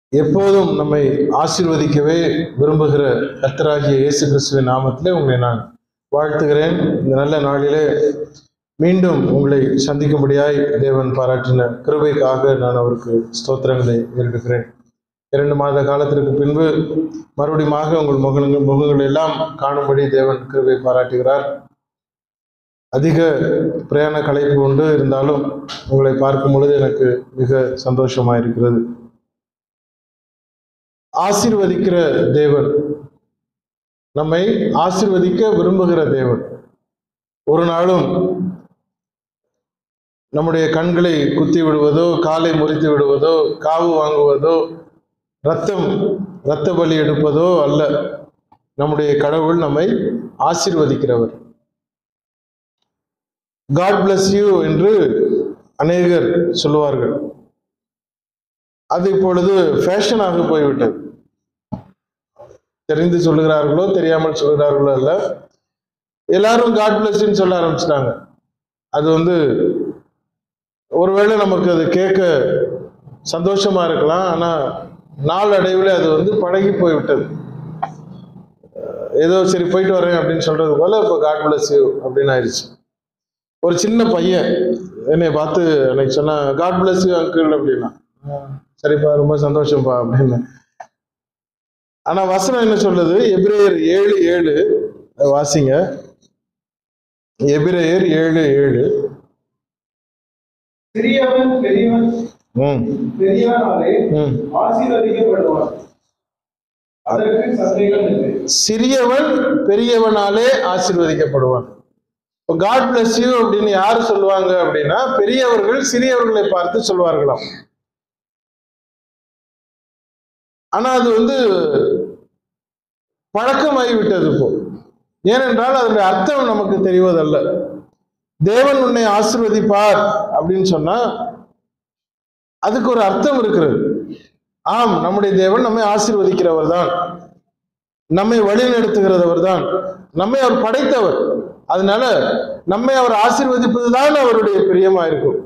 எப்போதும் நம்மை ஆசீர்வதிக்கவே விரும்புகிற கர்த்தராகிய இயேசு கிறிஸ்துவின் நாமத்திலே உங்களை நான் வாழ்த்துகிறேன் இந்த நல்ல நாளிலே மீண்டும் உங்களை சந்திக்கும்படியாய் தேவன் பாராட்டின கிருபைக்காக நான் அவருக்கு ஸ்தோத்திரங்களை ஏறெடுக்கிறேன் இரண்டு மாத காலத்திற்கு பின்பு மறுபடியுமாக உங்கள் முகங்கள் முகங்கள் எல்லாம் காணும்படி தேவன் கிருபை பாராட்டுகிறார் அதிக பிரயாண களைப்பு உண்டு இருந்தாலும் உங்களை பார்க்கும் பொழுது எனக்கு மிக சந்தோஷமாக இருக்கிறது ஆசீர்வதிக்கிற தேவன் நம்மை ஆசீர்வதிக்க விரும்புகிற தேவன் ஒரு நாளும் நம்முடைய கண்களை குத்தி விடுவதோ காலை முறித்து விடுவதோ காவு வாங்குவதோ ரத்தம் இரத்த பலி எடுப்பதோ அல்ல நம்முடைய கடவுள் நம்மை ஆசீர்வதிக்கிறவர் காட் பிளஸ் யூ என்று அநேகர் சொல்லுவார்கள் அது இப்பொழுது ஃபேஷனாக போய்விட்டது தெரிந்து சொல்லுகிறார்களோ தெரியாமல் சொல்லுகிறார்களோ அல்ல எல்லாரும் காட் பிளஸ்ன்னு சொல்ல ஆரம்பிச்சிட்டாங்க அது வந்து ஒருவேளை நமக்கு அது கேட்க சந்தோஷமா இருக்கலாம் ஆனா நாளடைவில் அது வந்து பழகி போய்விட்டது ஏதோ சரி போயிட்டு வரேன் அப்படின்னு சொல்றது போல இப்போ காட் பிளஸ் யூ அப்படின்னு ஆயிடுச்சு ஒரு சின்ன பையன் என்னை பார்த்து எனக்கு சொன்னா காட் பிளஸ் யூ அங்கிள் அப்படின்னா சரிப்பா ரொம்ப சந்தோஷம்ப்பா அப்படின்னு ஆனா வசனம் என்ன சொல்லுது எபிரேயர் ஏழு ஏழு வாசிங்க எபிரேயர் ஏழு ஏழு சிறியவன் பெரியவன் ம் பெரியவனாலே ம் ஆசீர்வதிக்கப்படுவான் அதற்கு சந்தேகம் இல்லை சிறியவன் பெரியவனாலே ஆசீர்வதிக்கப்படுவான் இப்போ காட் பிளஸ் யூ அப்படின்னு யார் சொல்லுவாங்க அப்படின்னா பெரியவர்கள் சிறியவர்களை பார்த்து சொல்வார்களாம் ஆனா அது வந்து பழக்கமாகி விட்டது இப்போ ஏனென்றால் அதனுடைய அர்த்தம் நமக்கு தெரிவதல்ல தேவன் உன்னை ஆசீர்வதிப்பார் அப்படின்னு சொன்னா அதுக்கு ஒரு அர்த்தம் இருக்கிறது ஆம் நம்முடைய தேவன் நம்மை ஆசீர்வதிக்கிறவர் தான் நம்மை வழிநடத்துகிறவர் தான் நம்மை அவர் படைத்தவர் அதனால நம்மை அவர் ஆசீர்வதிப்பது தான் அவருடைய பிரியமா இருக்கும்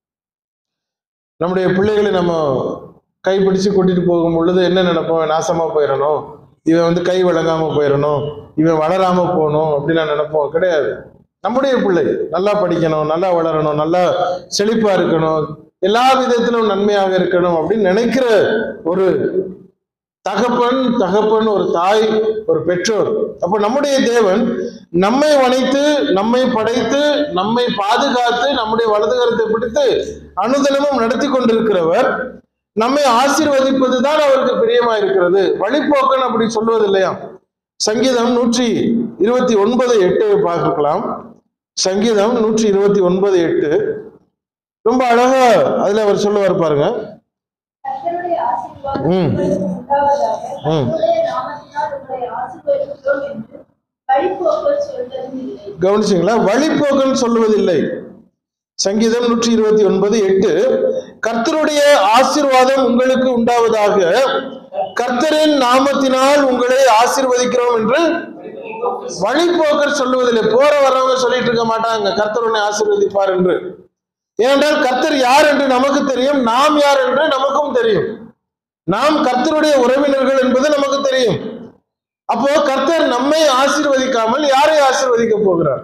நம்முடைய பிள்ளைகளை நம்ம கைப்பிடிச்சு கூட்டிட்டு போகும் பொழுது என்ன நினைப்போம் நாசமா போயிடணும் இவன் வந்து கை வழங்காம போயிடணும் இவன் வளராம போகணும் அப்படின்னு நான் நினைப்போம் கிடையாது நம்முடைய பிள்ளை நல்லா படிக்கணும் நல்லா வளரணும் நல்லா செழிப்பா இருக்கணும் எல்லா விதத்திலும் நன்மையாக இருக்கணும் அப்படின்னு நினைக்கிற ஒரு தகப்பன் தகப்பன் ஒரு தாய் ஒரு பெற்றோர் அப்ப நம்முடைய தேவன் நம்மை வணைத்து நம்மை படைத்து நம்மை பாதுகாத்து நம்முடைய வலது கரத்தை பிடித்து அனுதினமும் நடத்தி கொண்டிருக்கிறவர் நம்மை ஆசீர்வதிப்பது தான் அவருக்கு பிரியமா இருக்கிறது வழிபோக்கன் அப்படி சொல்வது இல்லையா சங்கீதம் நூற்றி இருபத்தி ஒன்பது எட்டு பார்க்கலாம் சங்கீதம் நூற்றி இருபத்தி ஒன்பது எட்டு ரொம்ப அழகா அதுல அவர் சொல்லுவார் பாருங்க கர்த்தருடைய ஆசீர்வாதம் ம். உங்களுக்கு உண்டாவதாக. ம். கர்த்தருடைய நாமத்தினால் உங்களை ஆசீர்வதிக்கிறோம் என்று வழிபோக்கர் சொல்வதும் இல்லை. கவனிச்சிங்களா வழிபோக்கன் சொல்லுவதில்லை சங்கீதம் நூற்றி இருபத்தி ஒன்பது எட்டு கர்த்தருடைய ஆசீர்வாதம் உங்களுக்கு உண்டாவதாக கர்த்தரின் நாமத்தினால் உங்களை ஆசீர்வதிக்கிறோம் என்று வழிபோக்கர் சொல்லுவதில்லை போற வரவங்க சொல்லிட்டு இருக்க மாட்டாங்க கர்த்தர் உன்னை ஆசீர்வதிப்பார் என்று ஏனென்றால் கர்த்தர் யார் என்று நமக்கு தெரியும் நாம் யார் என்று நமக்கும் தெரியும் நாம் கர்த்தருடைய உறவினர்கள் என்பது நமக்கு தெரியும் அப்போ கர்த்தர் நம்மை ஆசீர்வதிக்காமல் யாரை ஆசீர்வதிக்க போகிறார்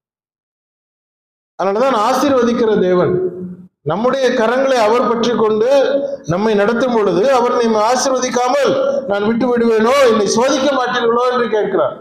அதனாலதான் ஆசீர்வதிக்கிற தேவன் நம்முடைய கரங்களை அவர் பற்றி கொண்டு நம்மை நடத்தும் பொழுது அவர் நம்மை ஆசீர்வதிக்காமல் நான் விட்டு விடுவேனோ என்னை சோதிக்க மாட்டீர்களோ என்று கேட்கிறார்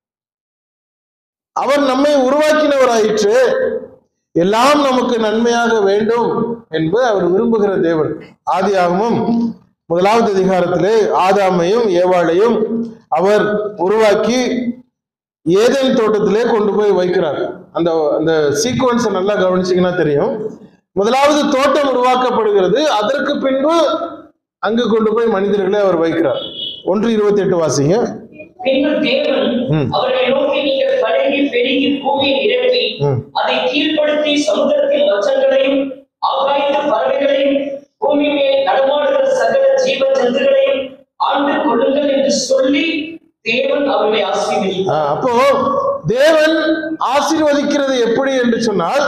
அவர் நம்மை உருவாக்கினவராயிற்று எல்லாம் நமக்கு நன்மையாக வேண்டும் என்பது அவர் விரும்புகிற தேவன் ஆதியாகமும் முதலாவது அதிகாரத்திலே ஆதாமையும் ஏவாளையும் அவர் உருவாக்கி ஏதேன் தோட்டத்திலே கொண்டு போய் வைக்கிறார் அந்த அந்த சீக்வன்ஸை நல்லா கவனிச்சீங்கன்னா தெரியும் முதலாவது தோட்டம் உருவாக்கப்படுகிறது அதற்கு பின்பு அங்கு கொண்டு போய் மனிதர்களை அவர் வைக்கிறார் ஒன்று இருபத்தி எட்டு வாசிங்க பின்பு தேவன் ம். அவர்களை நோக்கி நீங்கள் பழகி பெருகி பூமியை நிரப்பி ம். அதை கீழ்ப்படுத்தி சமுத்திரத்தின் மச்சங்களையும் ஆகாயத்து பறவைகளையும் பூமி மேல் நடமாடுகிற சகல ஜீவ ஜந்துகளையும் ஆண்டு கொள்ளுங்கள் என்று சொல்லி தேவன் அவர்களை ஆசீர்வதித்தார் ஆஹ் அப்போ தேவன் ஆசீர்வதிக்கிறது எப்படி என்று சொன்னால்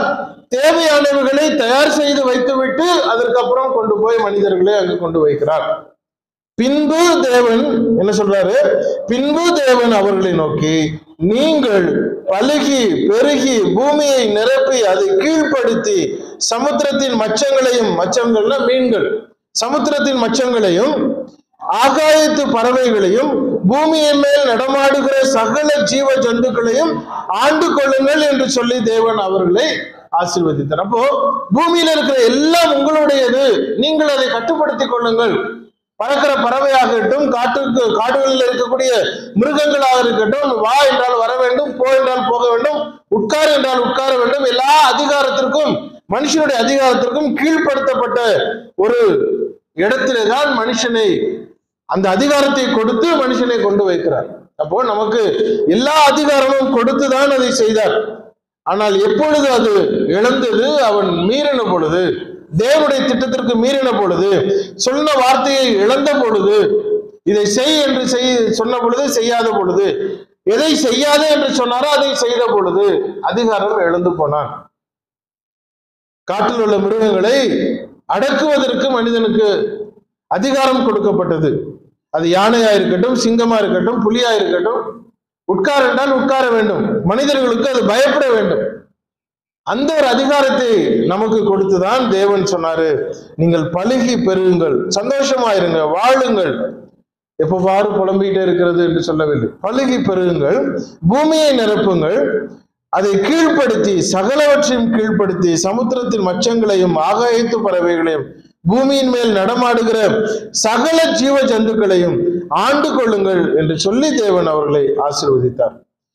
தேவையானவர்களை தயார் செய்து வைத்துவிட்டு அதற்கப்புறம் கொண்டு போய் மனிதர்களை அங்கு கொண்டு வைக்கிறார் பின்பு தேவன் என்ன சொல்றாரு பின்பு தேவன் அவர்களை நோக்கி நீங்கள் பலுகி பெருகி பூமியை நிரப்பி அதை கீழ்ப்படுத்தி சமுத்திரத்தின் மச்சங்களையும் மச்சங்கள்னா மீன்கள் சமுத்திரத்தின் மச்சங்களையும் ஆகாயத்து பறவைகளையும் பூமியின் மேல் நடமாடுகிற சகல ஜீவ ஜந்துக்களையும் ஆண்டு கொள்ளுங்கள் என்று சொல்லி தேவன் அவர்களை ஆசீர்வதித்தார் அப்போ பூமியில இருக்கிற எல்லாம் உங்களுடையது நீங்கள் அதை கட்டுப்படுத்திக் கொள்ளுங்கள் பறக்கிற பறவையாகட்டும் காட்டுக்கு காடுகளில் இருக்கக்கூடிய மிருகங்களாக இருக்கட்டும் வா என்றால் வர வேண்டும் போ என்றால் போக வேண்டும் உட்கார் என்றால் உட்கார வேண்டும் எல்லா அதிகாரத்திற்கும் மனுஷனுடைய அதிகாரத்திற்கும் கீழ்ப்படுத்தப்பட்ட ஒரு இடத்திலே தான் மனுஷனை அந்த அதிகாரத்தை கொடுத்து மனுஷனை கொண்டு வைக்கிறார் அப்போ நமக்கு எல்லா அதிகாரமும் கொடுத்துதான் அதை செய்தார் ஆனால் எப்பொழுது அது இழந்தது அவன் மீறின பொழுது தேவனுடைய திட்டத்திற்கு மீறின பொழுது சொன்ன வார்த்தையை இழந்த பொழுது இதை செய் என்று செய் சொன்ன பொழுது செய்யாத பொழுது எதை செய்யாதே என்று சொன்னாரோ அதை செய்த பொழுது அதிகாரம் இழந்து போனான் காட்டில் உள்ள மிருகங்களை அடக்குவதற்கு மனிதனுக்கு அதிகாரம் கொடுக்கப்பட்டது அது யானையா இருக்கட்டும் சிங்கமா இருக்கட்டும் புலியா இருக்கட்டும் உட்கார என்றால் உட்கார வேண்டும் மனிதர்களுக்கு அது பயப்பட வேண்டும் அந்த ஒரு அதிகாரத்தை நமக்கு கொடுத்துதான் தேவன் சொன்னாரு நீங்கள் பழுகி பெருகுங்கள் சந்தோஷமா இருங்க வாழுங்கள் எப்ப பாரு புலம்பிக்கிட்டே இருக்கிறது என்று சொல்லவில்லை பழுகி பெருகுங்கள் பூமியை நிரப்புங்கள் அதை கீழ்ப்படுத்தி சகலவற்றையும் கீழ்ப்படுத்தி சமுத்திரத்தின் மச்சங்களையும் ஆகாயத்து பறவைகளையும் பூமியின் மேல் நடமாடுகிற சகல ஜீவ ஜந்துக்களையும் ஆண்டு கொள்ளுங்கள் என்று சொல்லி தேவன் அவர்களை ஆசீர்வதித்தார்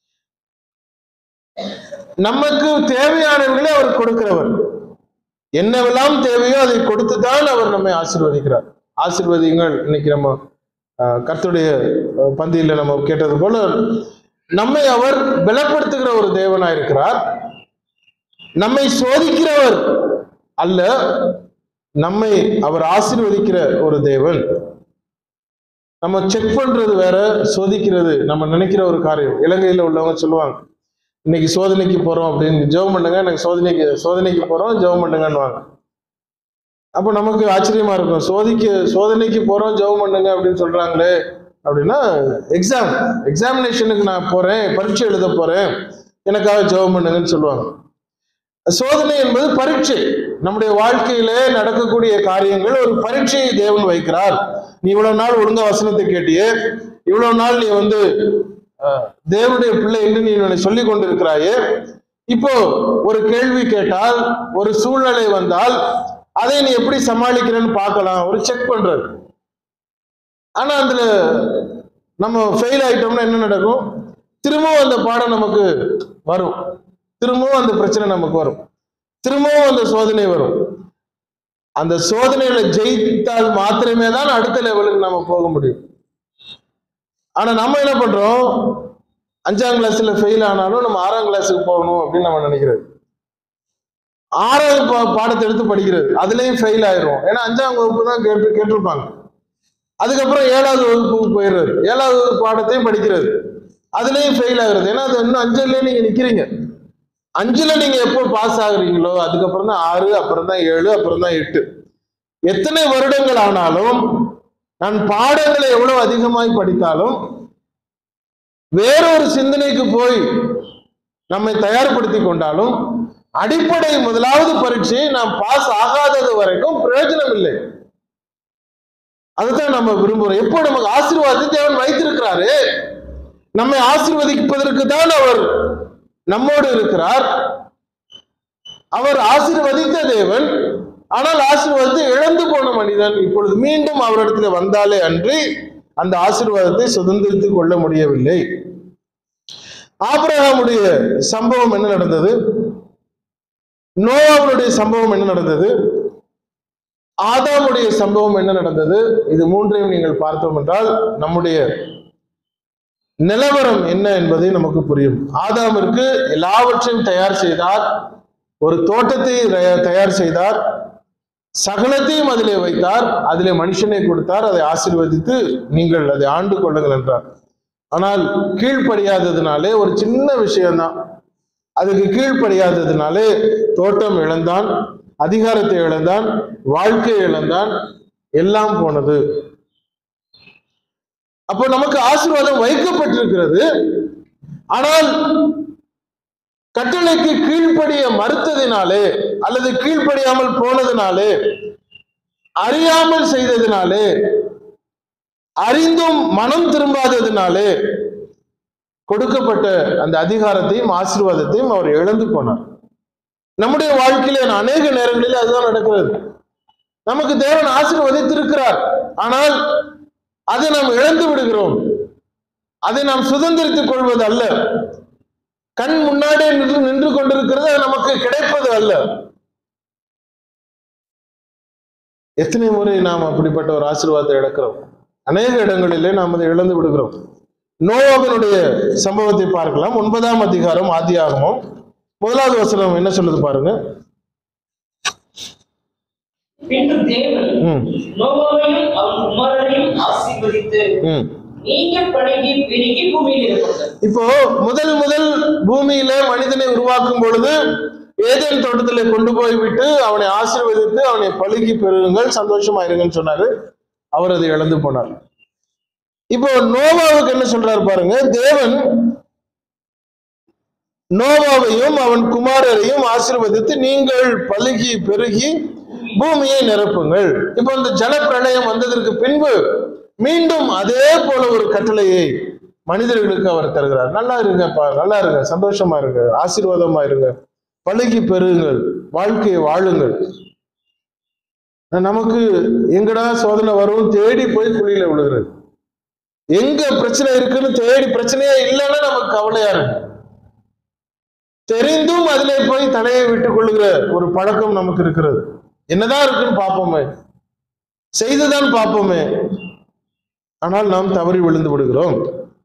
நமக்கு தேவையானவர்களை அவர் கொடுக்கிறவர் என்னவெல்லாம் தேவையோ அதை கொடுத்துதான் அவர் நம்மை ஆசீர்வதிக்கிறார் ஆசீர்வதிங்கள் இன்னைக்கு நம்ம அஹ், கர்த்தருடைய அஹ், பந்தியில நம்ம கேட்டது போல நம்மை அவர் பலப்படுத்துகிற ஒரு தேவனா இருக்கிறார் நம்மை சோதிக்கிறவர் அல்ல நம்மை அவர் ஆசீர்வதிக்கிற ஒரு தேவன் நம்ம செக் பண்றது வேற சோதிக்கிறது நம்ம நினைக்கிற ஒரு காரியம் இலங்கையில உள்ளவங்க சொல்லுவாங்க இன்னைக்கு சோதனைக்கு போறோம் அப்படின்னு ஜெபம் பண்ணுங்க எனக்கு சோதனைக்கு சோதனைக்கு போறோம் ஜெபம் பண்ணுங்கன்னுவாங்க அப்போ நமக்கு ஆச்சரியமா இருக்கும் சோதிக்க சோதனைக்கு போறோம் ஜெபம் பண்ணுங்க அப்படின்னு சொல்றாங்களே அப்படின்னா எக்ஸாம் எக்ஸாமினேஷனுக்கு நான் போறேன் பரீட்சை எழுத போறேன் எனக்காக ஜெபம் பண்ணுங்கன்னு சொல்லுவாங்க சோதனை என்பது பரீட்சை நம்முடைய வாழ்க்கையிலே நடக்கக்கூடிய காரியங்கள் ஒரு பரீட்சையை தேவன் வைக்கிறார் நீ இவ்வளவு நாள் ஒழுங்கா வசனத்தை கேட்டியே இவ்வளவு நாள் நீ வந்து அஹ், தேவனுடைய பிள்ளை என்று நீ என்னை சொல்லிக் கொண்டிருக்கிறாயே இப்போ ஒரு கேள்வி கேட்டால் ஒரு சூழ்நிலை வந்தால் அதை நீ எப்படி சமாளிக்கிறேன்னு பார்க்கலாம் ஒரு செக் பண்றது ஆனா அதுல நம்ம ஃபெயில் ஆயிட்டோம்னா என்ன நடக்கும் திரும்பவும் அந்த பாடம் நமக்கு வரும் திரும்பவும் அந்த பிரச்சனை நமக்கு வரும் திரும்பவும் அந்த சோதனை வரும் அந்த சோதனையில ஜெயித்தால் மாத்திரமே தான் அடுத்த லெவலுக்கு நம்ம போக முடியும் ஆனா நம்ம என்ன பண்றோம் அஞ்சாம் கிளாஸ்ல ஃபெயில் ஆனாலும் நம்ம ஆறாம் கிளாஸுக்கு போகணும் அப்படின்னு நம்ம நினைக்கிறது ஆறாவது பா- பாடத்தை எடுத்து படிக்கிறது அதுலயும் ஃபெயில் ஆயிரும் ஏன்னா அஞ்சாம் வகுப்பு தான் கேட்டு கேட்டிருப்பாங்க அதுக்கப்புறம் ஏழாவது வகுப்புக்கு போயிடுறது ஏழாவது வகுப்பு பாடத்தையும் படிக்கிறது அதுலயும் ஃபெயில் ஆகுறது ஏன்னா அது இன்னும் அஞ்சுலயே நீங்க நிக்கிறீங்க அஞ்சுல நீங்க எப்போ பாஸ் ஆகுறீங்களோ அதுக்கப்புறம் தான் ஆறு அப்புறம் தான் ஏழு அப்புறம் தான் எட்டு எத்தனை வருடங்கள் ஆனாலும் நான் பாடங்களை எவ்வளவு அதிகமாய் படித்தாலும் வேறொரு சிந்தனைக்கு போய் நம்மை தயார்படுத்தி கொண்டாலும் அடிப்படை முதலாவது பரீட்சையை நாம் பாஸ் ஆகாதது வரைக்கும் பிரயோஜனம் இல்லை அதுதான் நம்ம விரும்புறோம் எப்போ நமக்கு ஆசீர்வாதத்தை தேவன் வைத்திருக்கிறாரு நம்மை ஆசீர்வதிப்பதற்கு தான் அவர் நம்மோடு இருக்கிறார் அவர் ஆசீர்வதித்த தேவன் ஆனால் ஆசீர்வாதத்தை இழந்து போன மனிதன் இப்பொழுது மீண்டும் அவரிடத்துல வந்தாலே அன்றி அந்த ஆசீர்வாதத்தை சுதந்திரித்துக் கொள்ள முடியவில்லை ஆபிரகாமுடைய சம்பவம் என்ன நடந்தது நோவாவுடைய சம்பவம் என்ன நடந்தது ஆதாமுடைய சம்பவம் என்ன நடந்தது இது மூன்றையும் நீங்கள் பார்த்தோம் என்றால் நம்முடைய நிலவரம் என்ன என்பதை நமக்கு புரியும் ஆதாமிற்கு எல்லாவற்றையும் தயார் செய்தார் ஒரு தோட்டத்தை தயா- தயார் செய்தார் சகலத்தையும் அதிலே வைத்தார் அதிலே மனுஷனை கொடுத்தார் அதை ஆசீர்வதித்து நீங்கள் அதை ஆண்டு கொள்ளுங்கள் என்றார் ஆனால் கீழ்ப்படியாததுனாலே ஒரு சின்ன விஷயம்தான் அதுக்கு கீழ்ப்படியாததுனாலே தோட்டம் இழந்தான் அதிகாரத்தை இழந்தான் வாழ்க்கையை இழந்தான் எல்லாம் போனது அப்போ நமக்கு ஆசீர்வாதம் வைக்கப்பட்டிருக்கிறது ஆனால் கட்டளைக்கு கீழ்ப்படிய மறுத்ததினாலே அல்லது கீழ்ப்படியாமல் போனதினாலே அறியாமல் செய்ததினாலே அறிந்தும் மனம் திரும்பாததினாலே கொடுக்கப்பட்ட அந்த அதிகாரத்தையும் ஆசீர்வாதத்தையும் அவர் இழந்து போனார் நம்முடைய வாழ்க்கையில அநேக நேரங்களில் அதுதான் நடக்கிறது நமக்கு தேவன் ஆசீர்வதித்திருக்கிறார் ஆனால் அதை நாம் இழந்து விடுகிறோம் அதை நாம் சுதந்திரித்துக் கொள்வது அல்ல கண் முன்னாடியே நின்று நின்று கொண்டிருக்கிறது அது நமக்கு கிடைப்பது அல்ல எத்தனை முறை நாம் அப்படிப்பட்ட ஒரு ஆசீர்வாதத்தை இழக்கிறோம் அநேக இடங்களிலே நாம் அதை இழந்து விடுகிறோம் நோவாவினுடைய சம்பவத்தை பார்க்கலாம் ஒன்பதாம் அதிகாரம் ஆதியாகமும் முதலாவது வசனம் என்ன சொல்லுது பாருங்க பின்பு தேவன் ம் நோவாவையும் அவன் குமாரரையும் ஆசீர்வதித்து ம் நீங்க பழகி பெருகி பூமியில் இருப்பது இப்போ முதல் முதல் பூமியில மனிதனை உருவாக்கும் பொழுது ஏதேன் தோட்டத்துல கொண்டு போய் விட்டு அவனை ஆசீர்வதித்து அவனை பழுகி பெறுங்கள் சந்தோஷமா இருங்கன்னு சொன்னாரு அவர் அதை இழந்து போனார் இப்போ நோவாவுக்கு என்ன சொல்றாரு பாருங்க தேவன் நோவாவையும் அவன் குமாரரையும் ஆசீர்வதித்து நீங்கள் பழுகி பெருகி பூமியை நிரப்புங்கள் இப்போ இந்த ஜலப்பிரளயம் வந்ததற்கு பின்பு மீண்டும் அதே போல ஒரு கட்டளையை மனிதர்களுக்கு அவர் தருகிறார் நல்லா இருங்கப்பா நல்லா இருங்க சந்தோஷமா இருங்க ஆசீர்வாதமா இருங்க பழுகி பெறுங்கள் வாழ்க்கையை வாழுங்கள் நமக்கு எங்கடா சோதனை வரும் தேடி போய் குழியில விழுகிறது எங்க பிரச்சனை இருக்குன்னு தேடி பிரச்சனையே இல்லைன்னா நமக்கு கவலையா இருக்கு தெரிந்தும் அதிலே போய் தலையை விட்டுக் கொள்ளுகிற ஒரு பழக்கம் நமக்கு இருக்கிறது என்னதான் இருக்குன்னு பார்ப்போமே செய்துதான் பார்ப்போமே ஆனால் நாம் தவறி விழுந்து விடுகிறோம்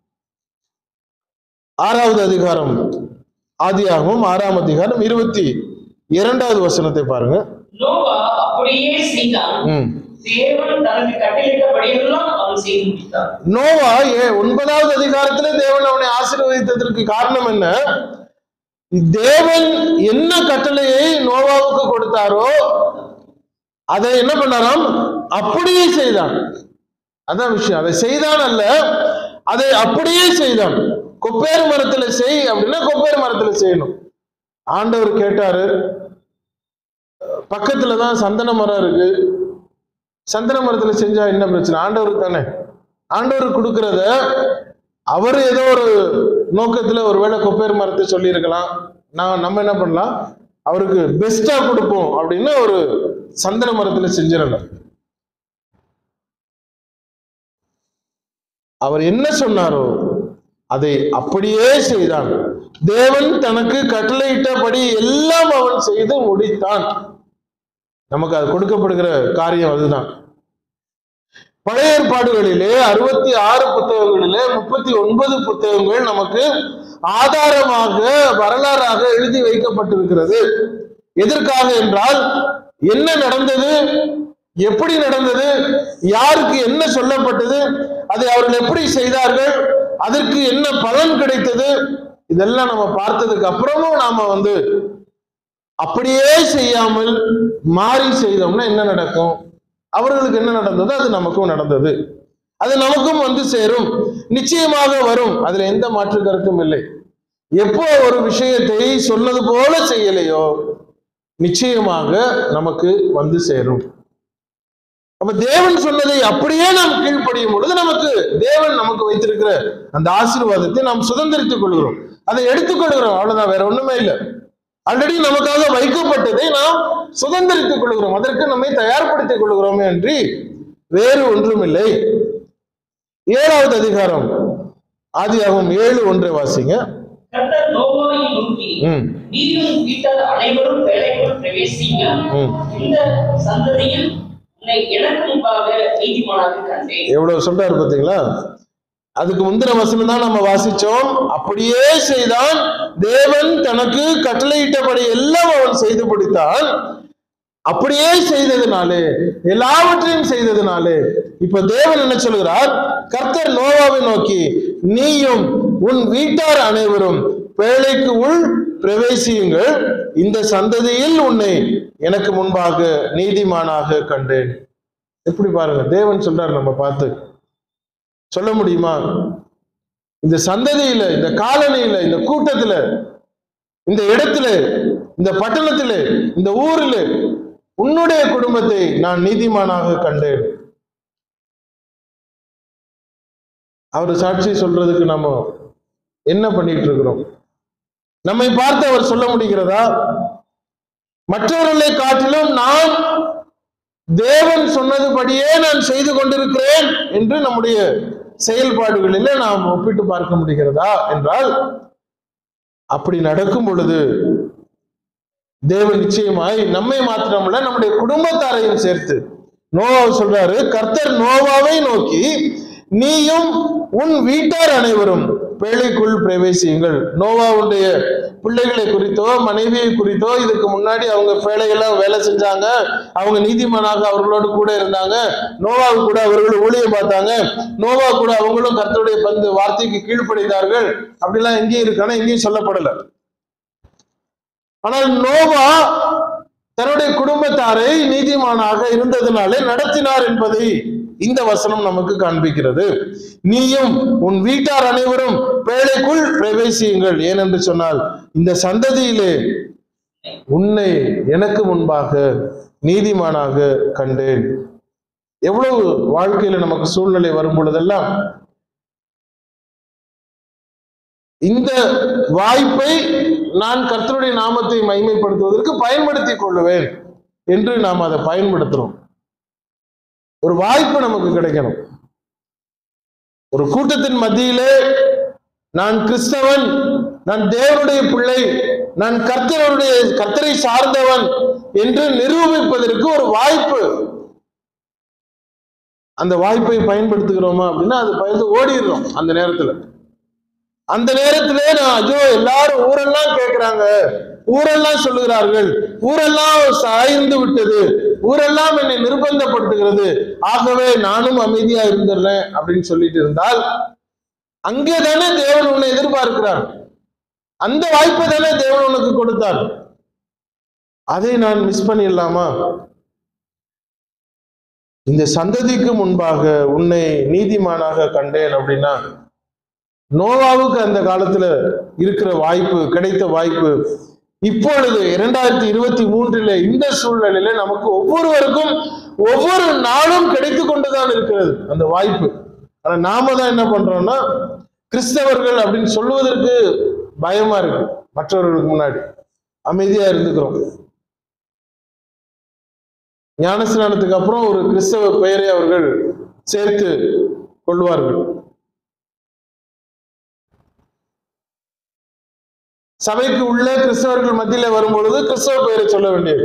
ஆறாவது அதிகாரம் ஆதியாகமும் ஆறாம் அதிகாரம் இருபத்தி இரண்டாவது வசனத்தை பாருங்க நோவா அப்படியே செய்தான் ம் தேவன் தனக்கு கட்டளையிட்டபடியெல்லாம் அவன் செய்து முடித்தான் நோவா ஏ ஒன்பதாவது அதிகாரத்திலே தேவன் அவனை ஆசீர்வதித்ததற்கு காரணம் என்ன தேவன் என்ன கட்டளையை நோவாவுக்கு கொடுத்தாரோ அதை என்ன பண்ணாராம் அப்படியே செய்தான் அதான் விஷயம் அதை செய்தான் அல்ல அதை அப்படியே செய்தான் கொப்பேறு மரத்துல செய் அப்படின்னா கொப்பேறு மரத்துல செய்யணும் ஆண்டவர் கேட்டாரு பக்கத்துல தான் சந்தன மரம் இருக்கு சந்தன மரத்துல செஞ்சா என்ன பிரச்சனை ஆண்டவருக்கு தானே ஆண்டவர் கொடுக்கறத அவர் ஏதோ ஒரு நோக்கத்துல ஒருவேளை கொப்பேர் மரத்தை சொல்லியிருக்கலாம் நான் நம்ம என்ன பண்ணலாம் அவருக்கு பெஸ்டா கொடுப்போம் அப்படின்னு ஒரு சந்தன மரத்துல செஞ்சிடலாம் அவர் என்ன சொன்னாரோ அதை அப்படியே செய்தான் தேவன் தனக்கு கட்டளையிட்டபடி எல்லாம் அவன் செய்து முடித்தான் நமக்கு அது கொடுக்கப்படுகிற காரியம் அதுதான் பழைய ஏற்பாடுகளிலே அறுபத்தி ஆறு புத்தகங்களிலே முப்பத்தி ஒன்பது புத்தகங்கள் நமக்கு ஆதாரமாக வரலாறாக எழுதி வைக்கப்பட்டிருக்கிறது எதற்காக என்றால் என்ன நடந்தது எப்படி நடந்தது யாருக்கு என்ன சொல்லப்பட்டது அதை அவர்கள் எப்படி செய்தார்கள் அதற்கு என்ன பலன் கிடைத்தது இதெல்லாம் நம்ம பார்த்ததுக்கு அப்புறமும் நாம வந்து அப்படியே செய்யாமல் மாறி செய்தோம்னா என்ன நடக்கும் அவர்களுக்கு என்ன நடந்ததோ அது நமக்கும் நடந்தது அது நமக்கும் வந்து சேரும் நிச்சயமாக வரும் அதுல எந்த மாற்று கருத்தும் இல்லை எப்போ ஒரு விஷயத்தை சொன்னது போல செய்யலையோ நிச்சயமாக நமக்கு வந்து சேரும் அப்ப தேவன் சொன்னதை அப்படியே நாம் கீழ்ப்படியும் பொழுது நமக்கு தேவன் நமக்கு வைத்திருக்கிற அந்த ஆசீர்வாதத்தை நாம் சுதந்திரித்துக் கொள்கிறோம் அதை எடுத்துக்கொள்கிறோம் அவ்வளவுதான் வேற ஒண்ணுமே இல்லை ஆல்ரெடி நமக்காக வைக்கப்பட்டதை நாம் சுதந்திரித்துக் கொள்கிறோம் அதற்கு நம்மை தயார்படுத்திக் கொள்கிறோமே அன்றி வேறு ஒன்றுமில்லை ஏழாவது அதிகாரம் ஆதியாகும் ஏழு ஒன்றை வாசிங்க கர்த்தர் நோவாவை நோக்கி ம் நீயும் வீட்டார் அனைவரும் வேலைக்குள் பிரவேசிங்க ம். இந்த சந்ததியில் உன்னை எனக்கு முன்பாக நீதிமானாக கண்டேன் எவ்வளவு சொல்றாரு பாத்தீங்களா அதுக்கு முந்தின வசனம் தான் நம்ம வாசிச்சோம் அப்படியே செய்தான் தேவன் தனக்கு கட்டளையிட்டபடி எல்லாம் அவன் செய்து பிடித்தான் அப்படியே செய்ததுனாலே எல்லாவற்றையும் செய்ததுனாலே இப்ப தேவன் என்ன சொல்கிறார் கர்த்தர் நோவாவை நோக்கி நீயும் உன் வீட்டார் அனைவரும் பேழைக்கு உள் பிரவேசியுங்கள் இந்த சந்ததியில் உன்னை எனக்கு முன்பாக நீதிமானாக கண்டேன் எப்படி பாருங்க தேவன் சொல்றாரு நம்ம பார்த்து சொல்ல முடியுமா இந்த சந்ததியில இந்த காலனியில இந்த கூட்டத்துல இந்த இடத்துல இந்த பட்டணத்துல இந்த ஊரில் உன்னுடைய குடும்பத்தை நான் நீதிமானாக கண்டேன் அவர் சாட்சி சொல்றதுக்கு நாம என்ன பண்ணிட்டு இருக்கிறோம் நம்மை பார்த்து அவர் சொல்ல முடிகிறதா மற்றவர்களை காட்டிலும் நான் தேவன் சொன்னதுபடியே நான் செய்து கொண்டிருக்கிறேன் என்று நம்முடைய செயல்பாடுகளிலே நாம் ஒப்பிட்டு பார்க்க முடிகிறதா என்றால் அப்படி நடக்கும் பொழுது தேவன் நிச்சயமாய் நம்மை மாத்திரமல்ல நம்முடைய குடும்பத்தாரையும் சேர்த்து நோவா சொல்றாரு கர்த்தர் நோவாவை நோக்கி நீயும் உன் வீட்டார் அனைவரும் பேழைக்குள் பிரவேசியுங்கள் நோவாவுடைய பிள்ளைகளை குறித்தோ மனைவியை குறித்தோ இதுக்கு முன்னாடி அவங்க பேழையெல்லாம் வேலை செஞ்சாங்க அவங்க நீதிமானாக அவர்களோடு கூட இருந்தாங்க நோவாவு கூட அவர்கள் ஊழியம் பார்த்தாங்க நோவா கூட அவங்களும் கர்த்தருடைய பந்து வார்த்தைக்கு கீழ்ப்படைந்தார்கள் அப்படிலாம் எங்கேயும் இருக்கானா எங்கேயும் சொல்லப்படல ஆனால் நோவா தன்னுடைய குடும்பத்தாரை நீதிமானாக இருந்ததினாலே நடத்தினார் என்பதை இந்த வசனம் நமக்கு காண்பிக்கிறது நீயும் உன் வீட்டார் அனைவரும் பேழைக்குள் பிரவேசியுங்கள் ஏனென்று சொன்னால் இந்த சந்ததியிலே உன்னை எனக்கு முன்பாக நீதிமானாக கண்டேன் எவ்வளவு வாழ்க்கையில நமக்கு சூழ்நிலை வரும் பொழுதெல்லாம் இந்த வாய்ப்பை நான் கர்த்தருடைய நாமத்தை மைமைப்படுத்துவதற்கு பயன்படுத்திக் கொள்ளுவேன் என்று நாம் அதை பயன்படுத்துறோம் ஒரு வாய்ப்பு நமக்கு கிடைக்கணும் ஒரு கூட்டத்தின் மத்தியிலே நான் கிறிஸ்தவன் நான் தேவனுடைய பிள்ளை நான் கர்த்தருடைய கர்த்தரை சார்ந்தவன் என்று நிரூபிப்பதற்கு ஒரு வாய்ப்பு அந்த வாய்ப்பை பயன்படுத்துகிறோமா அப்படின்னா அது பயந்து ஓடிடுறோம் அந்த நேரத்துல அந்த நேரத்திலே நான் ஐயோ எல்லாரும் ஊரெல்லாம் கேட்கிறாங்க ஊரெல்லாம் சொல்லுகிறார்கள் ஊரெல்லாம் சாய்ந்து விட்டது ஊரெல்லாம் என்னை நிர்பந்தப்படுத்துகிறது ஆகவே நானும் அமைதியா இருந்துடுறேன் அப்படின்னு சொல்லிட்டு இருந்தால் அங்கே தானே தேவன் உன்னை எதிர்பார்க்கிறார் அந்த வாய்ப்பை தானே தேவன் உனக்கு கொடுத்தார் அதை நான் மிஸ் பண்ணிடலாமா இந்த சந்ததிக்கு முன்பாக உன்னை நீதிமானாக கண்டேன் அப்படின்னா நோவாவுக்கு அந்த காலத்துல இருக்கிற வாய்ப்பு கிடைத்த வாய்ப்பு இப்பொழுது இரண்டாயிரத்தி இருபத்தி மூன்றில் இந்த சூழ்நிலையில நமக்கு ஒவ்வொருவருக்கும் ஒவ்வொரு நாளும் கிடைத்து கொண்டுதான் இருக்கிறது அந்த வாய்ப்பு ஆனா நாம தான் என்ன பண்றோம்னா கிறிஸ்தவர்கள் அப்படின்னு சொல்லுவதற்கு பயமா இருக்கு மற்றவர்களுக்கு முன்னாடி அமைதியா இருந்துக்கிறோம் ஞானஸ்நானத்துக்கு அப்புறம் ஒரு கிறிஸ்தவ பெயரை அவர்கள் சேர்த்து கொள்வார்கள் சபைக்கு உள்ள கிறிஸ்தவர்கள் மத்தியில வரும் பொழுது கிறிஸ்தவ பெயரை சொல்ல வேண்டியது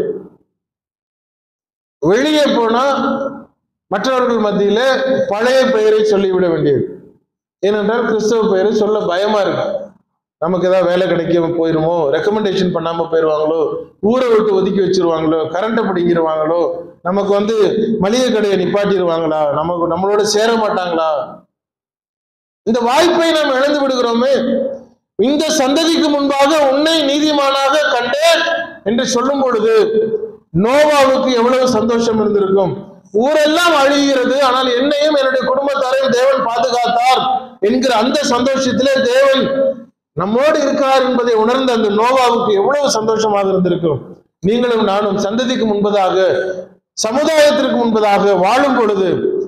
வெளியே போனா மற்றவர்கள் மத்தியில பழைய பெயரை சொல்லிவிட வேண்டியது ஏனென்றால் கிறிஸ்தவ பெயரை சொல்ல பயமா இருக்கு நமக்கு ஏதாவது வேலை கிடைக்க போயிருமோ ரெக்கமெண்டேஷன் பண்ணாம போயிருவாங்களோ ஊரை விட்டு ஒதுக்கி வச்சிருவாங்களோ கரண்ட்டை பிடிங்கிருவாங்களோ நமக்கு வந்து மளிகை கடையை நிப்பாட்டிடுவாங்களா நமக்கு நம்மளோட சேர மாட்டாங்களா இந்த வாய்ப்பை நாம் இழந்து விடுகிறோமே இந்த சந்ததிக்கு முன்பாக உன்னை நீதிமானாக கண்டேன் என்று சொல்லும் பொழுது நோவாவுக்கு எவ்வளவு சந்தோஷம் இருந்திருக்கும் ஊரெல்லாம் அழிகிறது ஆனால் என்னையும் என்னுடைய குடும்பத்தாரையும் தேவன் பாதுகாத்தார் என்கிற அந்த சந்தோஷத்திலே தேவன் நம்மோடு இருக்கிறார் என்பதை உணர்ந்த அந்த நோவாவுக்கு எவ்வளவு சந்தோஷமாக இருந்திருக்கும் நீங்களும் நானும் சந்ததிக்கு முன்பதாக சமுதாயத்திற்கு முன்பதாக வாழும் பொழுது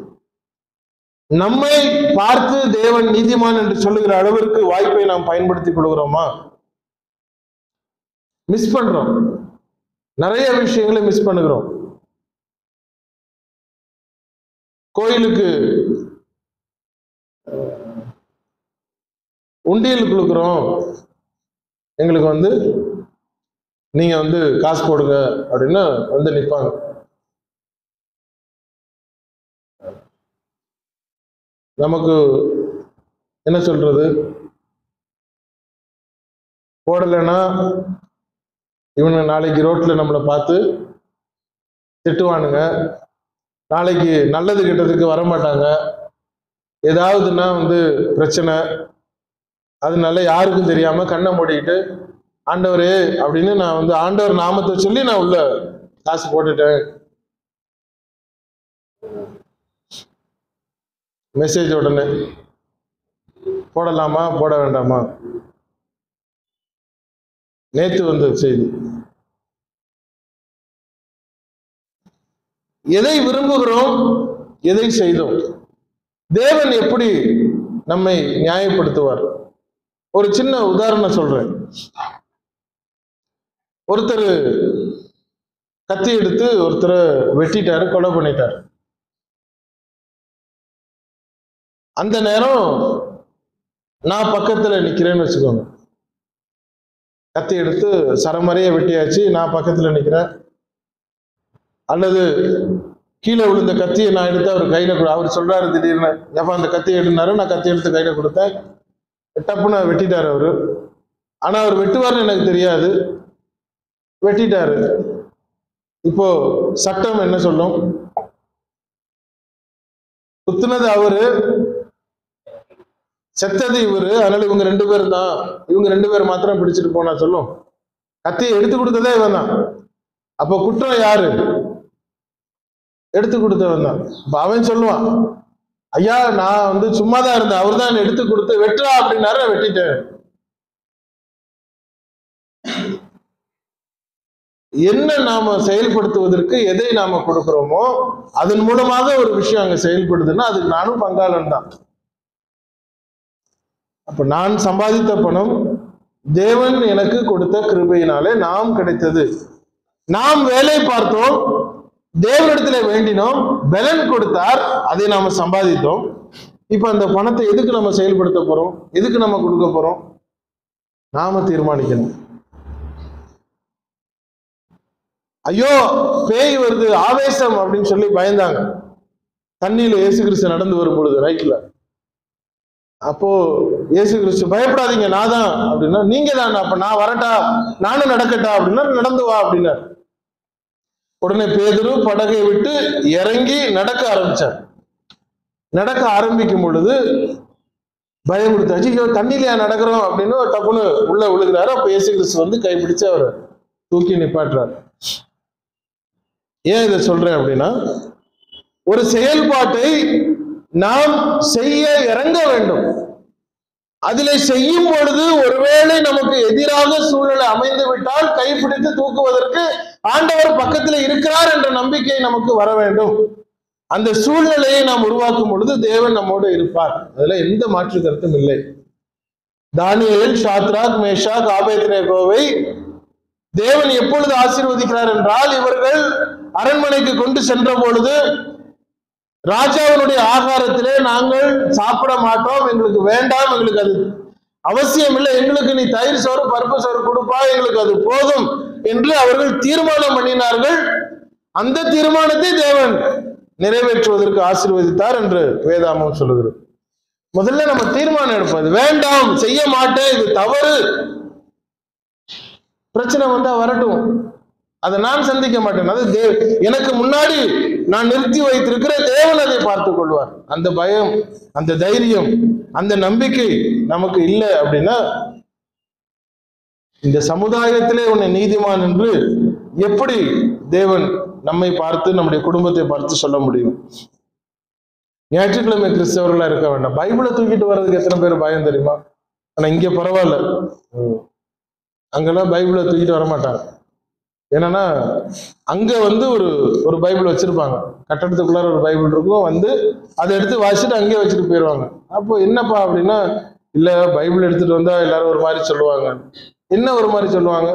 நம்மை பார்த்து தேவன் நீதிமான் என்று சொல்லுகிற அளவிற்கு வாய்ப்பை நாம் பயன்படுத்திக் கொள்கிறோமா மிஸ் பண்றோம் நிறைய விஷயங்களை மிஸ் பண்ணுகிறோம் கோயிலுக்கு உண்டியல் கொடுக்குறோம் எங்களுக்கு வந்து நீங்க வந்து காசு போடுங்க அப்படின்னு வந்து நிற்பாங்க நமக்கு என்ன சொல்றது போடலைன்னா இவனுங்க நாளைக்கு ரோட்ல நம்மளை பார்த்து திட்டுவானுங்க நாளைக்கு நல்லது கெட்டதுக்கு வர மாட்டாங்க ஏதாவதுன்னா வந்து பிரச்சனை அதனால யாருக்கும் தெரியாம கண்ணை மூடிக்கிட்டு ஆண்டவரே அப்படின்னு நான் வந்து ஆண்டவர் நாமத்தை சொல்லி நான் உள்ள காசு போட்டுட்டேன் மெசேஜ் உடனே போடலாமா போட வேண்டாமா நேத்து வந்த செய்தி எதை விரும்புகிறோம் எதை செய்தோம் தேவன் எப்படி நம்மை நியாயப்படுத்துவார் ஒரு சின்ன உதாரணம் சொல்றேன் ஒருத்தர் கத்தி எடுத்து ஒருத்தரை வெட்டிட்டாரு கொலை பண்ணிட்டாரு அந்த நேரம் நான் பக்கத்துல நிக்கிறேன்னு வச்சுக்கோங்க கத்தி எடுத்து சரமறைய வெட்டியாச்சு நான் பக்கத்துல நிக்கிறேன் அல்லது கீழே விழுந்த கத்தியை நான் எடுத்து அவர் கையில கொடு- அவர் சொல்றாரு திடீர்னு எப்ப அந்த கத்தியை எடுனாரு நான் கத்தி எடுத்து கையில கொடுத்தேன் டப்புன்னு வெட்டிட்டாரு அவரு ஆனா அவர் வெட்டுவார்னு எனக்கு தெரியாது வெட்டிட்டாரு இப்போ சட்டம் என்ன சொல்லும் குத்துனது அவரு செத்தது இவரு அதனால இவங்க ரெண்டு பேரும் தான் இவங்க ரெண்டு பேர் மாத்திரம் பிடிச்சிட்டு போனா சொல்லும் கத்தியை எடுத்து கொடுத்ததே இவன் தான் அப்போ குற்றம் யாரு எடுத்து கொடுத்தவன் தான் அப்ப அவன் சொல்லுவான் ஐயா நான் வந்து சும்மா தான் இருந்தேன் அவர் தான் எடுத்து கொடுத்து வெட்டுறா அப்படின்னாரு நான் வெட்டிட்டேன் என்ன நாம செயல்படுத்துவதற்கு எதை நாம கொடுக்கிறோமோ அதன் மூலமாக ஒரு விஷயம் அங்க செயல்படுதுன்னா அதுக்கு நானும் பங்காளன் தான் அப்ப நான் சம்பாதித்த பணம் தேவன் எனக்கு கொடுத்த கிருபையினாலே நாம் கிடைத்தது நாம் வேலை பார்த்தோம் தேவனிடத்துல வேண்டினோம் பலன் கொடுத்தார் அதை நாம சம்பாதித்தோம் இப்ப அந்த பணத்தை எதுக்கு நம்ம செயல்படுத்த போறோம் எதுக்கு நம்ம கொடுக்க போறோம் நாம தீர்மானிக்கணும் ஐயோ பேய் வருது ஆவேசம் அப்படின்னு சொல்லி பயந்தாங்க தண்ணியில இயேசு கிறிஸ்து நடந்து வரும் பொழுது ரைட்ல அப்போ இயேசு கிறிஸ்து பயப்படாதீங்க நான் தான் அப்படின்னா நீங்க தான் அப்ப நான் வரட்டா நானும் நடக்கட்டா அப்படின்னா நடந்து வா அப்படின்னார் உடனே பேதுரு படகை விட்டு இறங்கி நடக்க ஆரம்பிச்சார் நடக்க ஆரம்பிக்கும் பொழுது பயம் கொடுத்தாச்சு ஐயோ தண்ணியிலையா நடக்கிறோம் அப்படின்னு டப்புன்னு உள்ள விழுகிறாரு அப்ப இயேசு கிறிஸ்து வந்து கைப்பிடிச்சு அவரை தூக்கி நிப்பாட்டுறார் ஏன் இதை சொல்றேன் அப்படின்னா ஒரு செயல்பாட்டை நாம் செய்ய இறங்க வேண்டும் அதிலே செய்யும் பொழுது ஒருவேளை நமக்கு எதிராக சூழ்நிலை அமைந்து விட்டால் கைப்பிடித்து தூக்குவதற்கு ஆண்டவர் பக்கத்தில் இருக்கிறார் என்ற நம்பிக்கை நமக்கு வர வேண்டும் அந்த சூழ்நிலையை நாம் உருவாக்கும் பொழுது தேவன் நம்மோடு இருப்பார் அதுல எந்த மாற்று கருத்தும் இல்லை தானியேல் ஷாத்ராக் மேஷாக் ஆபேத்னேகோவை தேவன் எப்பொழுது ஆசீர்வதிக்கிறார் என்றால் இவர்கள் அரண்மனைக்கு கொண்டு சென்ற பொழுது ராஜாவினுடைய ஆகாரத்திலே நாங்கள் சாப்பிட மாட்டோம் எங்களுக்கு வேண்டாம் எங்களுக்கு அது அவசியம் இல்லை எங்களுக்கு நீ தயிர் சோறு பருப்பு சோறு கொடுப்பா எங்களுக்கு அது போதும் என்று அவர்கள் தீர்மானம் பண்ணினார்கள் அந்த தீர்மானத்தை தேவன் நிறைவேற்றுவதற்கு ஆசீர்வதித்தார் என்று வேதாமம் சொல்லுகிறது முதல்ல நம்ம தீர்மானம் எடுப்பது வேண்டாம் செய்ய மாட்டேன் இது தவறு பிரச்சனை வந்தா வரட்டும் அதை நான் சந்திக்க மாட்டேன் அது தேவ எனக்கு முன்னாடி நான் நிறுத்தி வைத்திருக்கிற தேவன் அதை பார்த்துக் கொள்வார் அந்த பயம் அந்த தைரியம் அந்த நம்பிக்கை நமக்கு இல்லை அப்படின்னா இந்த சமுதாயத்திலே உன்னை நீதிமான் என்று எப்படி தேவன் நம்மை பார்த்து நம்முடைய குடும்பத்தை பார்த்து சொல்ல முடியும் ஞாயிற்றுக்கிழமை கிறிஸ்தவர்களா இருக்க வேண்டாம் பைபிளை தூக்கிட்டு வர்றதுக்கு எத்தனை பேர் பயம் தெரியுமா ஆனா இங்க பரவாயில்ல ம். அங்கெல்லாம் பைபிளை தூக்கிட்டு வர மாட்டாங்க என்னன்னா அங்க வந்து ஒரு ஒரு பைபிள் வச்சிருப்பாங்க கட்டடத்துக்குள்ளார ஒரு பைபிள் இருக்கும் வந்து அதை எடுத்து வாசிச்சுட்டு அங்கேயே வச்சுட்டு போயிடுவாங்க அப்போ என்னப்பா அப்படின்னா இல்ல பைபிள் எடுத்துட்டு வந்தா எல்லாரும் ஒரு மாதிரி சொல்லுவாங்க என்ன ஒரு மாதிரி சொல்லுவாங்க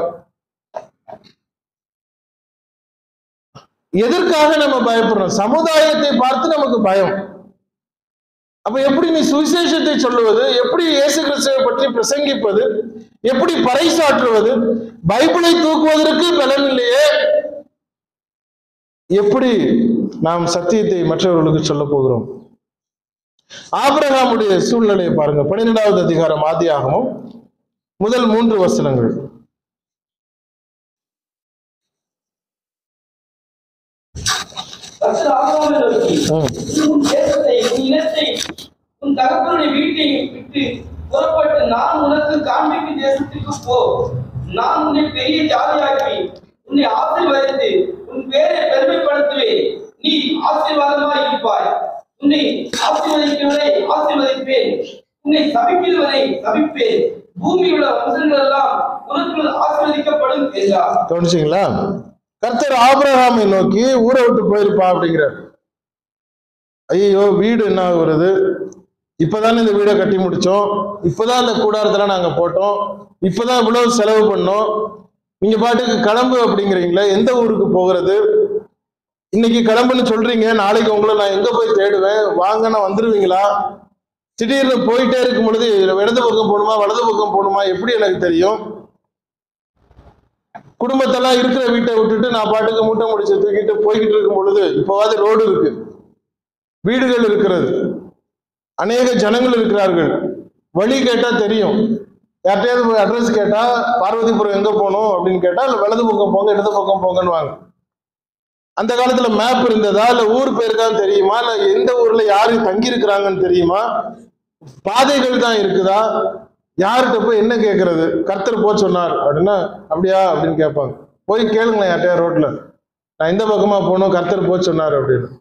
எதற்காக நம்ம பயப்படுறோம் சமுதாயத்தை பார்த்து நமக்கு பயம் அப்ப எப்படி நீ சுவிசேஷத்தை சொல்லுவது எப்படி இயேசு கிறிஸ்துவை பற்றி பிரசங்கிப்பது எப்படி பறைசாற்றுவது பைபிளை தூக்குவதற்கு பலன் இல்லையே எப்படி நாம் சத்தியத்தை மற்றவர்களுக்கு சொல்ல போகிறோம் ஆபிரகாமுடைய சூழ்நிலையை பாருங்க பன்னிரெண்டாவது அதிகாரம் ஆதியாகமும் முதல் மூன்று வசனங்கள் கர்த்தர் ஆபிரகாமை நோக்கி, ம். உன் தேசத்தை, உன் இனத்தை, உன் தகப்பனுடைய வீட்டை விட்டு புறப்பட்டு நான் உனக்கு காண்பிக்கும் தேசத்திற்கு போ நான் உன்னை பெரிய ஜாதியாக்கி உன்னை ஆசீர்வதித்து உன் பேரை பெருமைப்படுத்துவேன் நீ ஆசீர்வாதமாய் இருப்பாய் உன்னை ஆசீர்வதிக்கிறவரை ஆசீர்வதிப்பேன் உன்னை சபிக்கிறவரை சபிப்பேன் பூமியில் உள்ள வம்சங்கள் எல்லாம் உனக்கு ஆசீர்வதிக்கப்படும் என்றார் கவனிச்சிங்களா கர்த்தர் ஆபிரகாமை நோக்கி ஊரை விட்டு போயிருப்பா அப்படிங்கிறார் ஐயோ வீடு என்ன வருது இப்பதானே இந்த வீடை கட்டி முடிச்சோம் இப்பதான் இந்த கூடாரத்துல நாங்க போட்டோம் இப்பதான் இவ்வளவு செலவு பண்ணோம் நீங்க பாட்டுக்கு கிளம்பு அப்படிங்கிறீங்களே எந்த ஊருக்கு போகிறது இன்னைக்கு கிளம்புன்னு சொல்றீங்க நாளைக்கு உங்களை நான் எங்க போய் தேடுவேன் வாங்கன்னா வந்துருவீங்களா திடீர்னு போயிட்டே இருக்கும் பொழுது இடது பக்கம் போகணுமா வலது பக்கம் போகணுமா எப்படி எனக்கு தெரியும் குடும்பத்தெல்லாம் இருக்கிற வீட்டை விட்டுட்டு நான் பாட்டுக்கு மூட்டை முடிச்சு தூக்கிட்டு போய்கிட்டு இருக்கும் பொழுது இப்போவாது ரோடு இருக்கு வீடுகள் இருக்கிறது அநேக ஜனங்கள் இருக்கிறார்கள் வழி கேட்டா தெரியும் யார்கிட்டயாவது போய் அட்ரஸ் கேட்டா பார்வதிபுரம் எங்க போகணும் அப்படின்னு கேட்டா இல்ல வலது பக்கம் போங்க இடது பக்கம் போங்கன்னு வாங்க அந்த காலத்துல மேப் இருந்ததா இல்ல ஊர் பேருக்கான்னு தெரியுமா இல்ல எந்த ஊர்ல யாரு தங்கி இருக்கிறாங்கன்னு தெரியுமா பாதைகள் தான் இருக்குதா யார்கிட்ட போய் என்ன கேட்கறது கர்த்தர் போ சொன்னார் அப்படின்னா அப்படியா அப்படின்னு கேட்பாங்க போய் கேளுங்களேன் யார்ட்டையா ரோட்ல நான் இந்த பக்கமா போகணும் கர்த்தர் போ சொன்னார் அப்படின்னு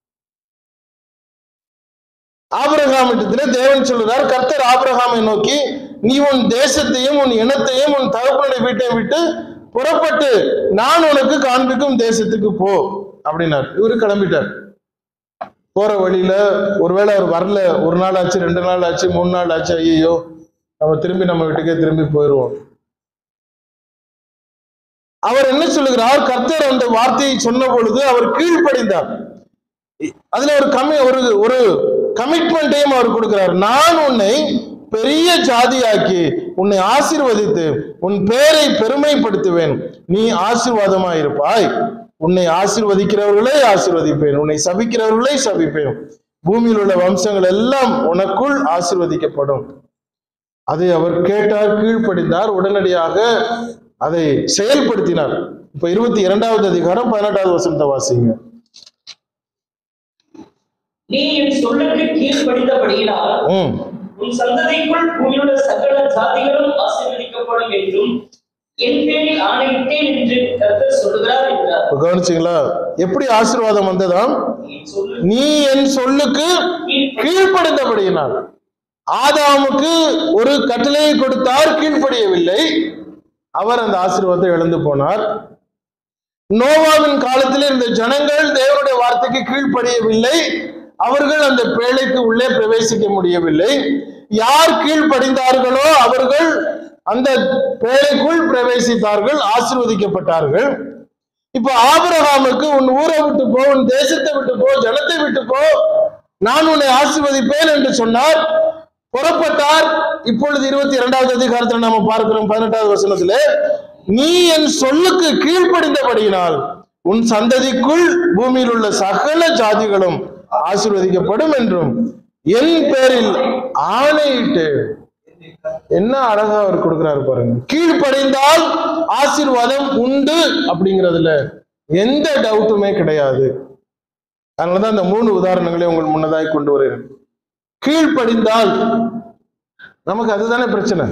ஆபிரகாமிட்டத்திலே தேவன் சொல்லுறார் கர்த்தர் ஆபிரகாமை நோக்கி நீ உன் தேசத்தையும் உன் இனத்தையும் உன் தகப்பனுடைய வீட்டையும் விட்டு புறப்பட்டு நான் உனக்கு காண்பிக்கும் தேசத்துக்கு போ அப்படின்னார் இவரு கிளம்பிட்டார் போற வழியில ஒருவேளை அவர் வரல ஒரு நாள் ஆச்சு ரெண்டு நாள் ஆச்சு மூணு நாள் ஆச்சு ஐயோ நம்ம திரும்பி நம்ம வீட்டுக்கே திரும்பி போயிடுவோம் அவர் என்ன சொல்லுகிறார் கர்த்தர் அந்த வார்த்தையை சொன்ன பொழுது அவர் கீழ்ப்படிந்தார் அதுல ஒரு கம்மி ஒரு ஒரு கமிட்மெண்ட்டையும் அவர் கொடுக்கிறார் நான் உன்னை பெரிய ஜாதியாக்கி உன்னை ஆசீர்வதித்து உன் பேரை பெருமைப்படுத்துவேன் நீ ஆசீர்வாதமாயிருப்பாய் உன்னை ஆசீர்வதிக்கிறவர்களே ஆசீர்வதிப்பேன் உன்னை சபிக்கிறவர்களே சபிப்பேன் பூமியில் உள்ள வம்சங்கள் எல்லாம் உனக்குள் ஆசீர்வதிக்கப்படும் அதை அவர் கேட்டார் கீழ்ப்படிந்தார் உடனடியாக அதை செயல்படுத்தினார் இப்ப இருபத்தி இரண்டாவது அதிகாரம் பதினெட்டாவது வசனத்தை வாசிங்க நீ என் சொல்லுக்கு கீழ்ப்படிந்தபடியினால் ம் உன் சந்ததிக்குள் பூமியுள்ள சகல ஜாதிகளும் ஆசீர்வதிக்கப்படும் என்றும் என் பேரில் ஆணையிட்டேன் என்று கர்த்தர் சொல்லுகிறார் என்றார் இப்ப கவனிச்சிங்களா எப்படி ஆசீர்வாதம் வந்ததாம் என் சொல்லு நீ என் சொல்லுக்கு கீழ்ப்படிந்தபடியினால் ஆதாமுக்கு ஒரு கட்டளையை கொடுத்தார் கீழ்ப்படியவில்லை அவர் அந்த ஆசீர்வாதத்தை இழந்து போனார் நோவாவின் காலத்தில் இருந்த ஜனங்கள் தேவனுடைய வார்த்தைக்கு கீழ்ப்படியவில்லை அவர்கள் அந்த பேழைக்கு உள்ளே பிரவேசிக்க முடியவில்லை யார் கீழ்ப்படிந்தார்களோ அவர்கள் அந்த பேழைக்குள் பிரவேசித்தார்கள் ஆசீர்வதிக்கப்பட்டார்கள் இப்ப ஆபிரகாமுக்கு உன் ஊரை விட்டு போ உன் தேசத்தை விட்டு போ ஜனத்தை விட்டு போ நான் உன்னை ஆசீர்வதிப்பேன் என்று சொன்னார் புறப்பட்டார் இப்பொழுது இருபத்தி இரண்டாவது அதிகாரத்தில் நாம பார்க்கிறோம் பதினெட்டாவது வசனத்துல நீ என் சொல்லுக்கு கீழ்ப்படிந்தபடியினால் உன் சந்ததிக்குள் பூமியில் உள்ள சகல ஜாதிகளும் ஆசீர்வதிக்கப்படும் என்றும் என் பேரில் ஆணையிட்டு என்ன அழகா அவர் கொடுக்கிறாரு பாருங்க கீழ்ப்படிந்தால் ஆசீர்வாதம் உண்டு அப்படிங்கிறதுல எந்த டவுட்டுமே கிடையாது அதனாலதான் அந்த மூணு உதாரணங்களை உங்கள் முன்னதாய் கொண்டு வருகிறேன் கீழ்ப்படிந்தால் நமக்கு அதுதானே பிரச்சனை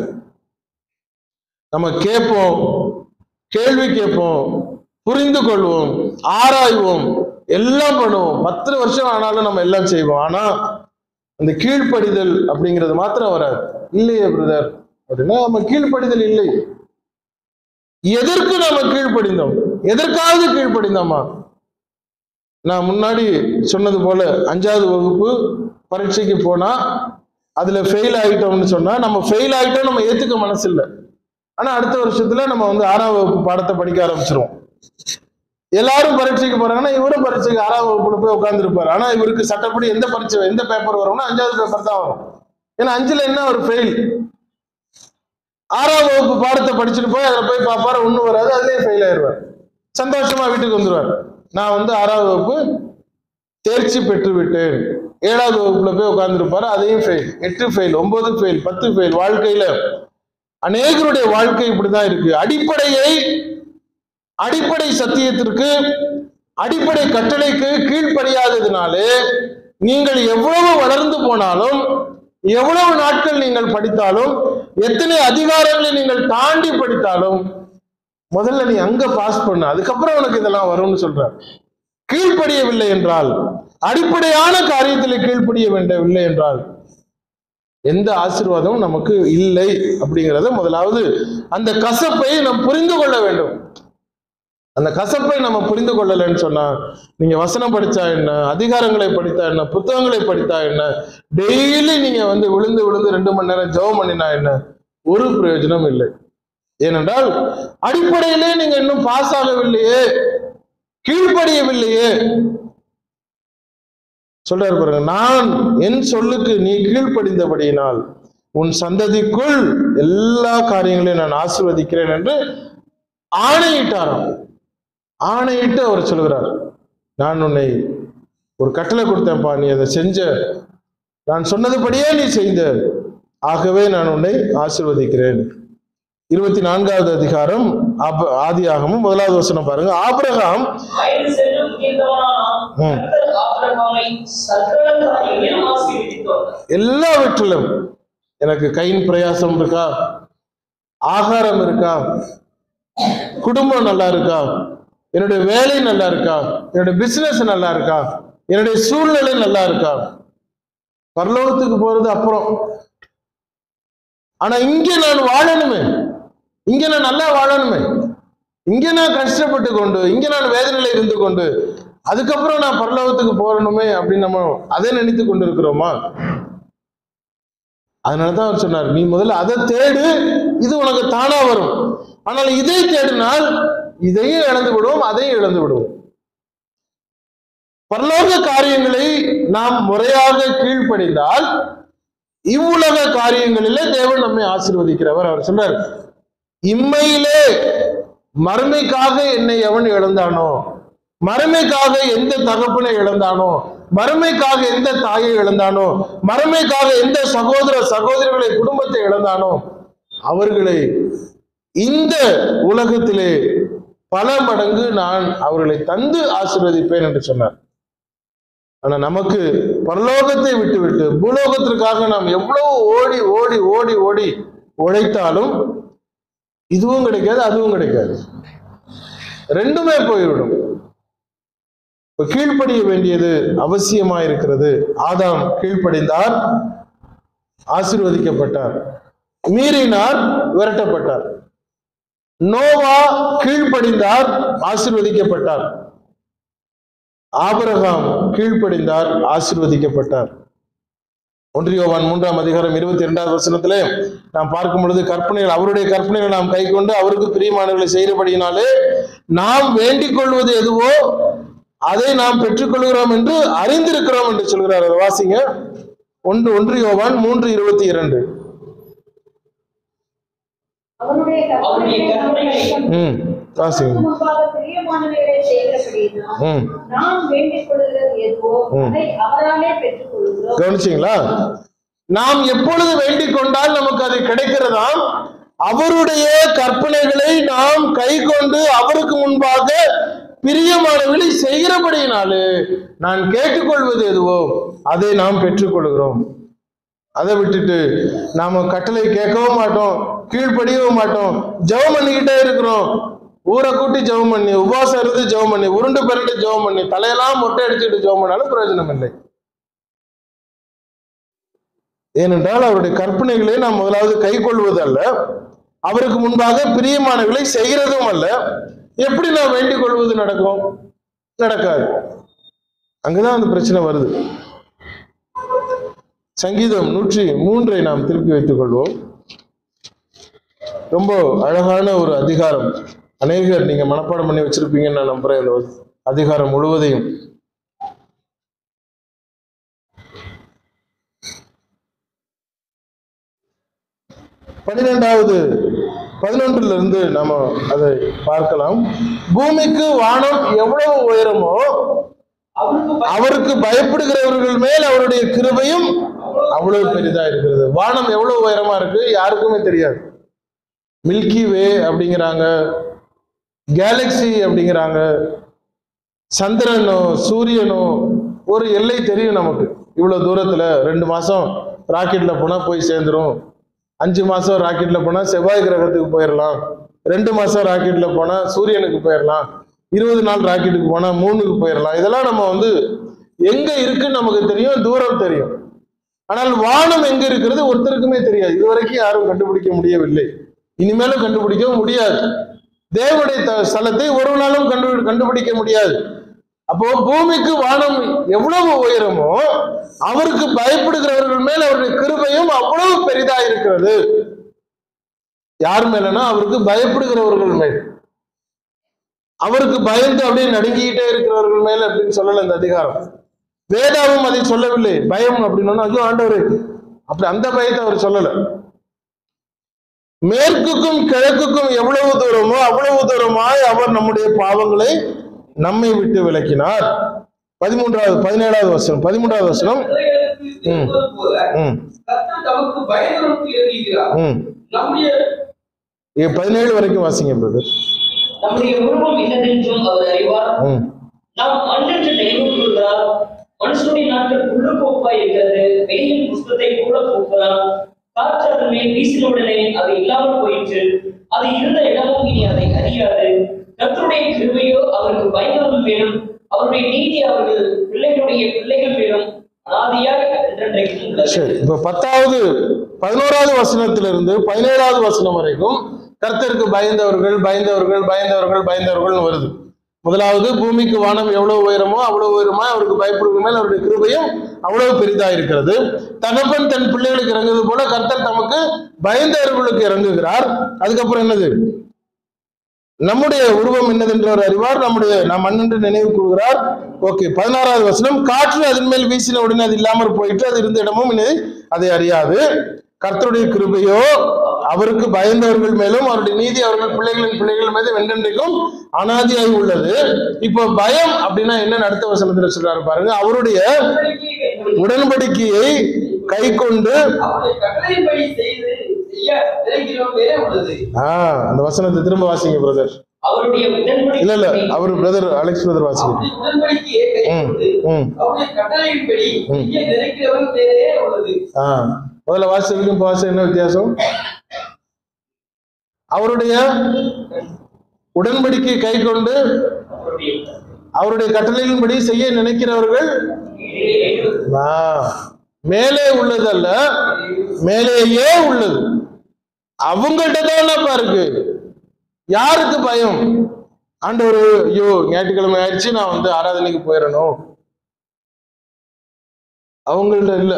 நம்ம கேட்போம் கேள்வி கேட்போம் புரிந்து கொள்வோம் ஆராய்வோம் எல்லாம் பண்ணுவோம் பத்து வருஷம் ஆனாலும் நம்ம எல்லாம் செய்வோம் ஆனா அந்த கீழ்ப்படிதல் அப்படிங்கிறது மாத்திரம் வராது இல்லையே பிரதர் அப்படின்னா நம்ம கீழ்ப்படிதல் இல்லை எதற்கு நாம கீழ்ப்படிந்தோம் எதற்காவது கீழ்ப்படிந்தோமா நான் முன்னாடி சொன்னது போல அஞ்சாவது வகுப்பு பரீட்சைக்கு போனா அதுல ஃபெயில் ஆகிட்டோம்னு சொன்னா நம்ம ஃபெயில் ஆகிட்டோம் நம்ம ஏத்துக்க மனசு இல்லை ஆனா அடுத்த வருஷத்துல நம்ம வந்து ஆறாம் வகுப்பு பாடத்தை படிக்க ஆரம்பிச்சிருவோம் எல்லாரும் பரீட்சைக்கு போறாங்கன்னா இவரும் பரீட்சைக்கு ஆறாம் வகுப்புல போய் உட்காந்துருப்பாரு ஆனா இவருக்கு சட்டப்படி எந்த பரீட்சை எந்த பேப்பர் வரும்னா அஞ்சாவது பேப்பர் தான் வரும் ஏன்னா அஞ்சுல என்ன ஒரு ஃபெயில் ஆறாம் வகுப்பு பாடத்தை படிச்சுட்டு போய் அதில் போய் பார்ப்பாரு ஒன்றும் வராது அதுலயே ஃபெயில் ஆயிடுவார் சந்தோஷமா வீட்டுக்கு வந்துருவார் நான் வந்து ஆறாவது வகுப்பு தேர்ச்சி பெற்று விட்டேன் ஏழாவது வகுப்புல போய் உட்கார்ந்துருப்பாரு அதையும் ஃபெயில் எட்டு ஃபெயில் ஒன்பது ஃபெயில் பத்து ஃபெயில் வாழ்க்கையில அநேகருடைய வாழ்க்கை இப்படிதான் இருக்கு அடிப்படையை அடிப்படை சத்தியத்திற்கு அடிப்படை கட்டளைக்கு கீழ்ப்படியாததினாலே நீங்கள் எவ்வளவு வளர்ந்து போனாலும் எவ்வளவு நாட்கள் நீங்கள் படித்தாலும் எத்தனை அதிகாரங்களை நீங்கள் தாண்டி படித்தாலும் முதல்ல நீ அங்க பாஸ் பண்ணு அதுக்கப்புறம் உனக்கு இதெல்லாம் வரும்னு சொல்றார் கீழ்ப்படியவில்லை என்றால் அடிப்படையான காரியத்தில் கீழ்ப்படிய வேண்டவில்லை என்றால் எந்த ஆசீர்வாதமும் நமக்கு இல்லை அப்படிங்கிறத முதலாவது அந்த கசப்பை நாம் புரிந்து கொள்ள வேண்டும் அந்த கசப்பை நம்ம புரிந்து கொள்ளலைன்னு சொன்னா நீங்க வசனம் படிச்சா என்ன அதிகாரங்களை படித்தா என்ன புத்தகங்களை படித்தா என்ன டெய்லி நீங்க வந்து விழுந்து விழுந்து ரெண்டு மணி நேரம் ஜெபம் பண்ணினா என்ன ஒரு பிரயோஜனம் இல்லை ஏனென்றால் அடிப்படையிலே நீங்க இன்னும் பாஸ் ஆகவில்லையே கீழ்ப்படியவில்லையே சொல்றாரு பாருங்க நான் என் சொல்லுக்கு நீ கீழ்ப்படிந்தபடியினால் உன் சந்ததிக்குள் எல்லா காரியங்களையும் நான் ஆசீர்வதிக்கிறேன் என்று ஆணையிட்டாராம் ஆணையிட்டு அவர் சொல்கிறார் நான் உன்னை ஒரு கட்டளை கொடுத்தேன்ப்பா நீ அதை செஞ்ச நான் சொன்னதுபடியே நீ செய்த ஆகவே நான் உன்னை ஆசீர்வதிக்கிறேன் இருபத்தி நான்காவது அதிகாரம் ஆப- ஆதியாகமும் முதலாவது வசனம் பாருங்க ஆபிரகாம் வயது சென்று முதிர்ந்தவனானான். ம். கர்த்தர் ஆபிரகாமை சகல காரியங்களிலும் ஆசீர்வதித்து வந்தார். எல்லாவற்றிலும் எனக்கு கையின் பிரயாசம் இருக்கா ஆகாரம் இருக்கா குடும்பம் நல்லா இருக்கா என்னுடைய வேலை நல்லா இருக்கா என்னுடைய பிசினஸ் நல்லா இருக்கா என்னுடைய சூழ்நிலை நல்லா இருக்கா பரலோகத்துக்கு போறது அப்புறம் ஆனா இங்க நான் வாழணுமே இங்க நான் நல்லா வாழணுமே இங்க நான் கஷ்டப்பட்டு கொண்டு இங்க நான் வேதனையில இருந்து கொண்டு அதுக்கப்புறம் நான் பரலோகத்துக்கு போறணுமே அப்படின்னு நம்ம அதை நினைத்து கொண்டு இருக்கிறோமா அதனாலதான் அவர் சொன்னார் நீ முதல்ல அதை தேடு இது உனக்கு தானா வரும் ஆனால் இதை தேடினால் இதையும் இழந்து விடுவோம் அதையும் இழந்து விடுவோம் பரலோக காரியங்களை நாம் முறையாக கீழ்ப்படிந்தால் இவ்வுலக காரியங்களிலே தேவன் நம்மை ஆசீர்வதிக்கிறவர் அவர் சொன்னார் இம்மையிலே மறுமைக்காக என்னை எவன் இழந்தானோ மறுமைக்காக எந்த தகப்பனை இழந்தானோ மறுமைக்காக எந்த தாயை இழந்தானோ மறுமைக்காக எந்த சகோதர சகோதரிகளை குடும்பத்தை இழந்தானோ அவர்களை இந்த உலகத்திலே பல மடங்கு நான் அவர்களை தந்து ஆசீர்வதிப்பேன் என்று சொன்னார் ஆனா நமக்கு பரலோகத்தை விட்டு விட்டு பூலோகத்திற்காக நாம் எவ்வளவு ஓடி ஓடி ஓடி ஓடி உழைத்தாலும் இதுவும் கிடைக்காது அதுவும் கிடைக்காது ரெண்டுமே போய்விடும் இப்ப கீழ்ப்படிய வேண்டியது அவசியமா இருக்கிறது ஆதாம் கீழ்ப்படிந்தார் ஆசீர்வதிக்கப்பட்டார் மீறினார் விரட்டப்பட்டார் நோவா கீழ்ப்படிந்தார் ஆசீர்வதிக்கப்பட்டார் ஆபிரகாம் கீழ்ப்படிந்தார் ஆசீர்வதிக்கப்பட்டார் ஒன்றியோவான் மூன்றாம் அதிகாரம் இருபத்தி இரண்டாவது வசனத்திலே நாம் பார்க்கும் பொழுது கற்பனைகள் அவருடைய கற்பனைகளை நாம் கை கொண்டு அவருக்கு பிரியமானவர்களை செய்கிறபடியினாலே நாம் வேண்டிக் கொள்வது எதுவோ அதை நாம் பெற்றுக்கொள்கிறோம் என்று அறிந்திருக்கிறோம் என்று சொல்கிறார் அதை வாசிங்க ஒன்று ஒன்றியோவான் மூன்று இருபத்தி இரண்டு அவருடைய அவருடைய கற்பனைகளை ம் வாசிங்க முன்பாக பிரியமானவைகளை செய்கிறபடியினால் ம் நாம் வேண்டிக் கொள்கிறது எதுவோ அதை அவராலே பெற்றுக் கொள்கிறோம் கவனிச்சிங்களா நாம் எப்பொழுது வேண்டிக் கொண்டால் நமக்கு அது கிடைக்கிறதாம் அவருடைய கற்பனைகளை நாம் கை கொண்டு அவருக்கு முன்பாக பிரியமானவர்களை செய்கிறபடியினாலே நான் கேட்டுக்கொள்வது எதுவோ அதை நாம் பெற்றுக்கொள்கிறோம் அதை விட்டுட்டு நாம கட்டளை கேட்கவும் மாட்டோம் கீழ்ப்படியவும் மாட்டோம் ஜெபம் பண்ணிக்கிட்டே இருக்கிறோம் ஊரை கூட்டி ஜெபம் பண்ணி உபவாசம் இருந்து ஜெபம் பண்ணி உருண்டு பிறண்டு ஜெபம் பண்ணி தலையெல்லாம் மொட்டை அடிச்சுட்டு ஜெபம் பண்ணாலும் பிரயோஜனம் இல்லை ஏனென்றால் அவருடைய கற்பனைகளை நாம் முதலாவது கை கொள்வது அல்ல அவருக்கு முன்பாக பிரியமானவர்களை செய்கிறதும் அல்ல எப்படி நாம் வேண்டிக் கொள்வது நடக்கும் நடக்காது அங்கதான் அந்த பிரச்சனை வருது சங்கீதம் நூற்றி மூன்றை நாம் திருப்பி வைத்துக் கொள்வோம் ரொம்ப அழகான ஒரு அதிகாரம் அநேகர் நீங்க மனப்பாடம் பண்ணி வச்சிருப்பீங்கன்னு நான் நம்புறேன் இந்த அதிகாரம் முழுவதையும் பன்னிரெண்டாவது பதினொன்றுல இருந்து நாம அதை பார்க்கலாம் பூமிக்கு வானம் எவ்வளவு உயரமோ அவருக்கு பய- அவருக்கு பயப்படுகிறவர்கள் மேல் அவருடைய கிருபையும் அவ்வளவு பெரிதா இருக்கிறது வானம் எவ்வளவு உயரமா இருக்கு யாருக்குமே தெரியாது மில்கி வே அப்படிங்கிறாங்க கேலக்ஸி அப்படிங்கிறாங்க சந்திரனோ சூரியனோ ஒரு எல்லை தெரியும் நமக்கு இவ்வளவு தூரத்துல ரெண்டு மாசம் ராக்கெட்ல போனா போய் சேர்ந்துரும் அஞ்சு மாசம் ராக்கெட்ல போனா செவ்வாய் கிரகத்துக்கு போயிடலாம் ரெண்டு மாசம் ராக்கெட்ல போனா சூரியனுக்கு போயிடலாம் இருபது நாள் ராக்கெட்டுக்கு போனா மூணுக்கு போயிடலாம் இதெல்லாம் நம்ம வந்து எங்க இருக்குன்னு நமக்கு தெரியும் தூரம் தெரியும் ஆனால் வானம் எங்க இருக்கிறது ஒருத்தருக்குமே தெரியாது இதுவரைக்கும் யாரும் கண்டுபிடிக்க முடியவில்லை இனிமேலும் கண்டுபிடிக்கவும் முடியாது தேவனுடைய த- ஸ்தலத்தை ஒரு நாளும் கண்டு கண்டுபிடிக்க முடியாது அப்போ பூமிக்கு வானம் எவ்வளவு உயரமோ அவருக்கு பயப்படுகிறவர்கள் மேல் அவருடைய கிருபையும் அவ்வளவு பெரிதா இருக்கிறது யார் மேலனா அவருக்கு பயப்படுகிறவர்கள் மேல் அவருக்கு பயந்து அப்படியே நடுங்கிக்கிட்டே இருக்கிறவர்கள் மேல் அப்படின்னு சொல்லல இந்த அதிகாரம் வேதாவும் அதை சொல்லவில்லை பயம் அப்படின்னு ஐயோ ஆண்டவர் அப்படி அந்த பயத்தை அவர் சொல்லல மேற்குக்கும் கிழக்குக்கும் எவ்வளவு தூரமோ அவ்வளவு தூரமாய் அவர் நம்முடைய பாவங்களை நம்மை விட்டு விலக்கினார் பதிமூன்றாவது பதினேழாவது வசனம் பதிமூன்றாவது வசனம் பிள்ளைகளுக்கு திரும்புவது போல ம் கர்த்தர் தமக்கு பயந்தவருக்கு இறங்குகிறார் ம் நம்முடைய இங்க பதினேழு வரைக்கும் வாசிங்க பிரதர் நம்முடைய உருவம் இன்னதென்றும் அவர் அறிவார் ம் நாம் மண்ணென்று நினைவு கூறுகிறார் மனுஷனுடைய நாட்கள் புல்லு போப்பாய் இருக்கிறது வெளியின் புஷ்பத்தை கூட போக்குறான் காற்று அதன் மேல் வீசினவுடனே அது இல்லாமல் போயிற்று அது இருந்த இடமும் இனி அதை அறியாது கர்த்தருடைய கிருபையோ அவருக்கு பயந்தவர்கள் மேலும் அவருடைய நீதி அவர்கள் பிள்ளைகளுடைய பிள்ளைகள் மேலும் அனாதியாக என்றென்றைக்கும் உள்ளது சரி இப்ப பத்தாவது பதினோராவது வசனத்திலிருந்து பதினேழாவது வசனம் வரைக்கும் கர்த்தருக்கு பயந்தவர்கள் பயந்தவர்கள் பயந்தவர்கள் பயந்தவர்கள் வருது முதலாவது பூமிக்கு வானம் எவ்வளவு உயரமோ அவ்வளவு உயரமா அவருக்கு பயப்படுகிற மேல் அவருடைய கிருபையும் அவ்வளவு பெரிதா இருக்கிறது தகப்பன் தன் பிள்ளைகளுக்கு இறங்குவது போல கர்த்தர் தமக்கு பயந்தவர்களுக்கு இறங்குகிறார் அதுக்கப்புறம் என்னது நம்முடைய உருவம் என்னதென்று அவர் அறிவார் நம்முடைய நாம் மண்ணென்று நினைவு கூறுகிறார் ஓகே பதினாறாவது வசனம் காற்று அதன் மேல் வீசின உடனே அது இல்லாமல் போயிட்டு அது இருந்த இடமும் இனி அதை அறியாது கர்த்தருடைய கிருபையோ அவருக்கு பயந்தவர்கள் மேலும் அவருடைய நீதி அவர்கள் பிள்ளைகளின் பிள்ளைகள் மீது வென்றென்றைக்கும் அனாதியாய் உள்ளது இப்போ பயம் அப்படின்னா என்ன அடுத்த வசனத்துல சொல்றாரு பாருங்க அவருடைய உடன்படிக்கையை கை கொண்டு அவருடைய கட்டளைப்படி செய்து செய்ய விரைகிறோம் வேற உள்ளது ஆஹ் அந்த வசனத்தை திரும்ப வாசிங்க பிரதர் அவருடைய இல்ல இல்ல உடன்படிக்கை அவர் பிரதர் அலெக்ஸ் பிரதர் வாசிங்க அவருடைய உடன்படிக்கையை கை ம், கொண்டு ம். அவருடைய கட்டளையின்படி ம். செய்ய நினைக்கிறவன் வேறே உள்ளது ஆ முதல்ல வாசிச்சதுக்கும் இப்போ வாசிச்சது என்ன வித்தியாசம் அவருடைய உடன்படிக்கை கை கொண்டு அவருடைய அவருடைய கட்டளையின்படி செய்ய நினைக்கிறவர்கள் ஆ, மேலே உள்ளதல்ல மேலேயே உள்ளது அவங்கள்ட்ட தானப்பா இருக்கு யாருக்கு பயம் ஆண்டவர் ஐயோ ஞாயிற்றுக்கிழமை ஆயிடுச்சு நான் வந்து ஆராதனைக்கு போயிடணும் அவங்கள்ட்ட இல்ல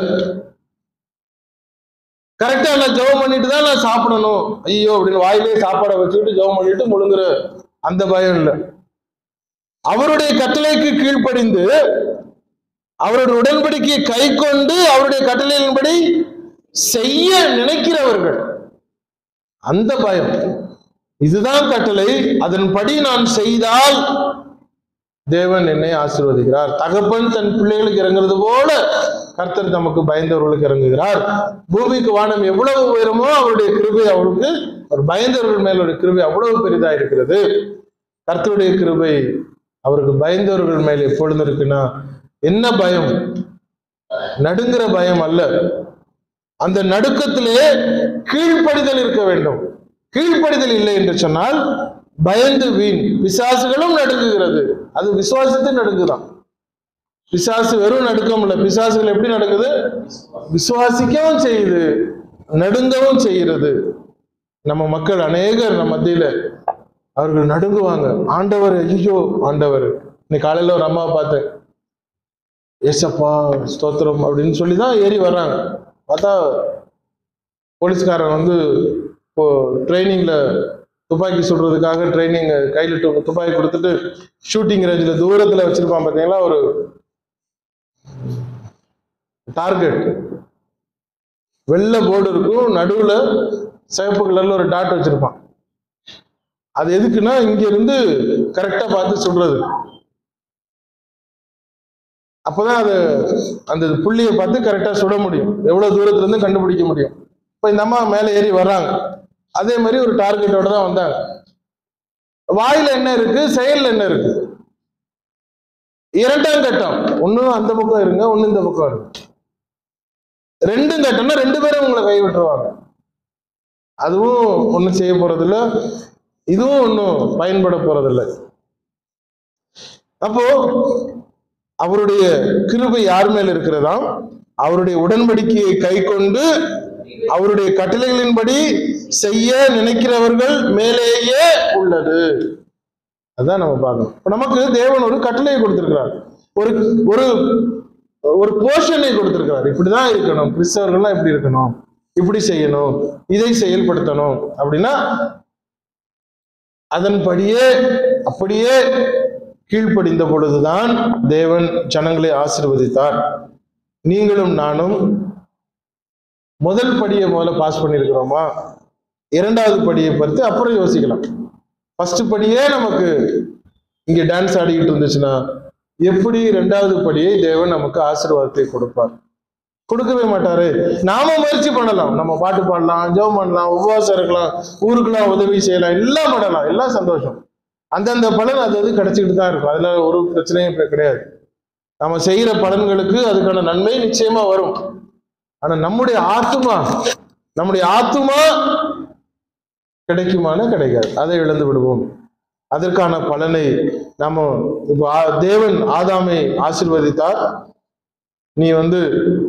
கரெக்டா நான் ஜெபம் பண்ணிட்டு தான் நான் சாப்பிடணும் ஐயோ அப்படின்னு வாயிலே சாப்பாடை வச்சுக்கிட்டு ஜெபம் பண்ணிட்டு முழுங்குற அந்த பயம் இல்லை அவருடைய கட்டளைக்கு கீழ்ப்படிந்து அவருடைய உடன்படிக்கையை கை கொண்டு அவருடைய கட்டளையின்படி செய்ய நினைக்கிறவர்கள் அந்த பயம் இதுதான் கட்டளை அதன்படி நான் செய்தால் தேவன் என்னை ஆசீர்வதிக்கிறார் தகப்பன் தன் பிள்ளைகளுக்கு இறங்குறது போல கர்த்தர் தமக்கு பயந்தவர்களுக்கு இறங்குகிறார் பூமிக்கு வானம் எவ்வளவு உயரமோ அவருடைய கிருபை அவருக்கு அவர் பயந்தவர்கள் மேலுடைய கிருபை அவ்வளவு பெரிதா இருக்கிறது கர்த்தருடைய கிருபை அவருக்கு பயந்தவர்கள் மேல் எப்பொழுதும் இருக்குன்னா என்ன பயம் நடுங்கிற பயம் அல்ல அந்த நடுக்கத்திலே கீழ்ப்படிதல் இருக்க வேண்டும் கீழ்ப்படிதல் இல்லை என்று சொன்னால் பயந்து வீண் பிசாசுகளும் நடுங்குகிறது அது விசுவாசத்தை நடுங்குதான் பிசாசு வெறும் நடுக்கம் இல்லை பிசாசுகள் எப்படி நடக்குது விசுவாசிக்கவும் செய்யுது நடுங்கவும் செய்கிறது நம்ம மக்கள் அநேகர் நம்ம மத்தியில அவர்கள் நடுங்குவாங்க ஆண்டவர் ஐயோ ஆண்டவர் இன்னைக்கு காலையில ஒரு அம்மாவை பார்த்தேன் ஏசப்பா ஸ்தோத்திரம் அப்படின்னு சொல்லி தான் ஏறி வர்றாங்க பார்த்தா போலீஸ்காரன் வந்து இப்போ ட்ரைனிங்ல துப்பாக்கி சுடுறதுக்காக ட்ரைனிங் கையில் து- துப்பாக்கி கொடுத்துட்டு ஷூட்டிங் ரேஞ்சில் தூரத்தில் வச்சிருப்பான் பார்த்தீங்களா ஒரு டார்கெட் வெள்ளை போர்டு இருக்கும் நடுவில் சிவப்பு கலர்ல ஒரு டாட் வச்சிருப்பான் அது எதுக்குன்னா இங்க இருந்து கரெக்டா பார்த்து சுடுறது அப்பதான் அது அந்த புள்ளியை பார்த்து கரெக்டா சுட முடியும் எவ்வளவு தூரத்துல இருந்து கண்டுபிடிக்க முடியும் இப்ப இந்த அம்மா மேலே ஏறி வர்றாங்க அதே மாதிரி ஒரு டார்கெட்டோட தான் வந்தாங்க வாயில என்ன இருக்கு செயல்ல என்ன இருக்கு இரண்டாம் கட்டம் ஒன்னும் அந்த பக்கம் இருங்க ஒண்ணு இந்த பக்கம் இருங்க ரெண்டும் கட்டம்னா ரெண்டு பேரும் உங்களை கை விட்டுருவாங்க அதுவும் ஒன்றும் செய்ய போறதில்ல இதுவும் ஒன்றும் பயன்பட போறதில்ல அப்போ அவருடைய கிருபை யார் மேல் இருக்கிறதாம் அவருடைய உடன்படிக்கையை கை கொண்டு அவருடைய கட்டளைகளின்படி செய்ய நினைக்கிறவர்கள் மேலேயே உள்ளது அதான் நம்ம பார்க்கணும் இப்ப நமக்கு தேவன் ஒரு கட்டளையை கொடுத்திருக்கிறார் ஒரு ஒரு ஒரு போர்ஷனை கொடுத்திருக்கிறார் இப்படிதான் இருக்கணும் கிறிஸ்தவர்கள்லாம் இப்படி இருக்கணும் இப்படி செய்யணும் இதை செயல்படுத்தணும் அப்படின்னா அதன்படியே அப்படியே கீழ்ப்படிந்த பொழுதுதான் தேவன் ஜனங்களை ஆசீர்வதித்தார் நீங்களும் நானும் முதல் படியை முதல்ல பாஸ் பண்ணியிருக்கிறோமா இரண்டாவது படியை பற்றி அப்புறம் யோசிக்கலாம் ஃபர்ஸ்ட் படியே நமக்கு இங்க டான்ஸ் ஆடிக்கிட்டு இருந்துச்சுன்னா எப்படி ரெண்டாவது படியை தேவன் நமக்கு ஆசீர்வாதத்தை கொடுப்பார் கொடுக்கவே மாட்டாரு நாம முயற்சி பண்ணலாம் நம்ம பாட்டு பாடலாம் ஜெபம் பண்ணலாம் உபவாசம் இருக்கலாம் ஊருக்குலாம் உதவி செய்யலாம் எல்லாம் பண்ணலாம் எல்லாம் சந்தோஷம் அந்தந்த பலன் அது அது கிடைச்சிக்கிட்டு தான் இருக்கும் அதுல ஒரு பிரச்சனையும் இப்ப கிடையாது நம்ம செய்யற பலன்களுக்கு அதுக்கான நன்மை நிச்சயமா வரும் ஆனா நம்முடைய ஆத்துமா நம்முடைய ஆத்துமா கிடைக்குமானா கிடைக்காது அதை இழந்து விடுவோம் அதற்கான பலனை நாம இப்போ ஆ- தேவன் ஆதாமை ஆசீர்வதித்தார் நீ வந்து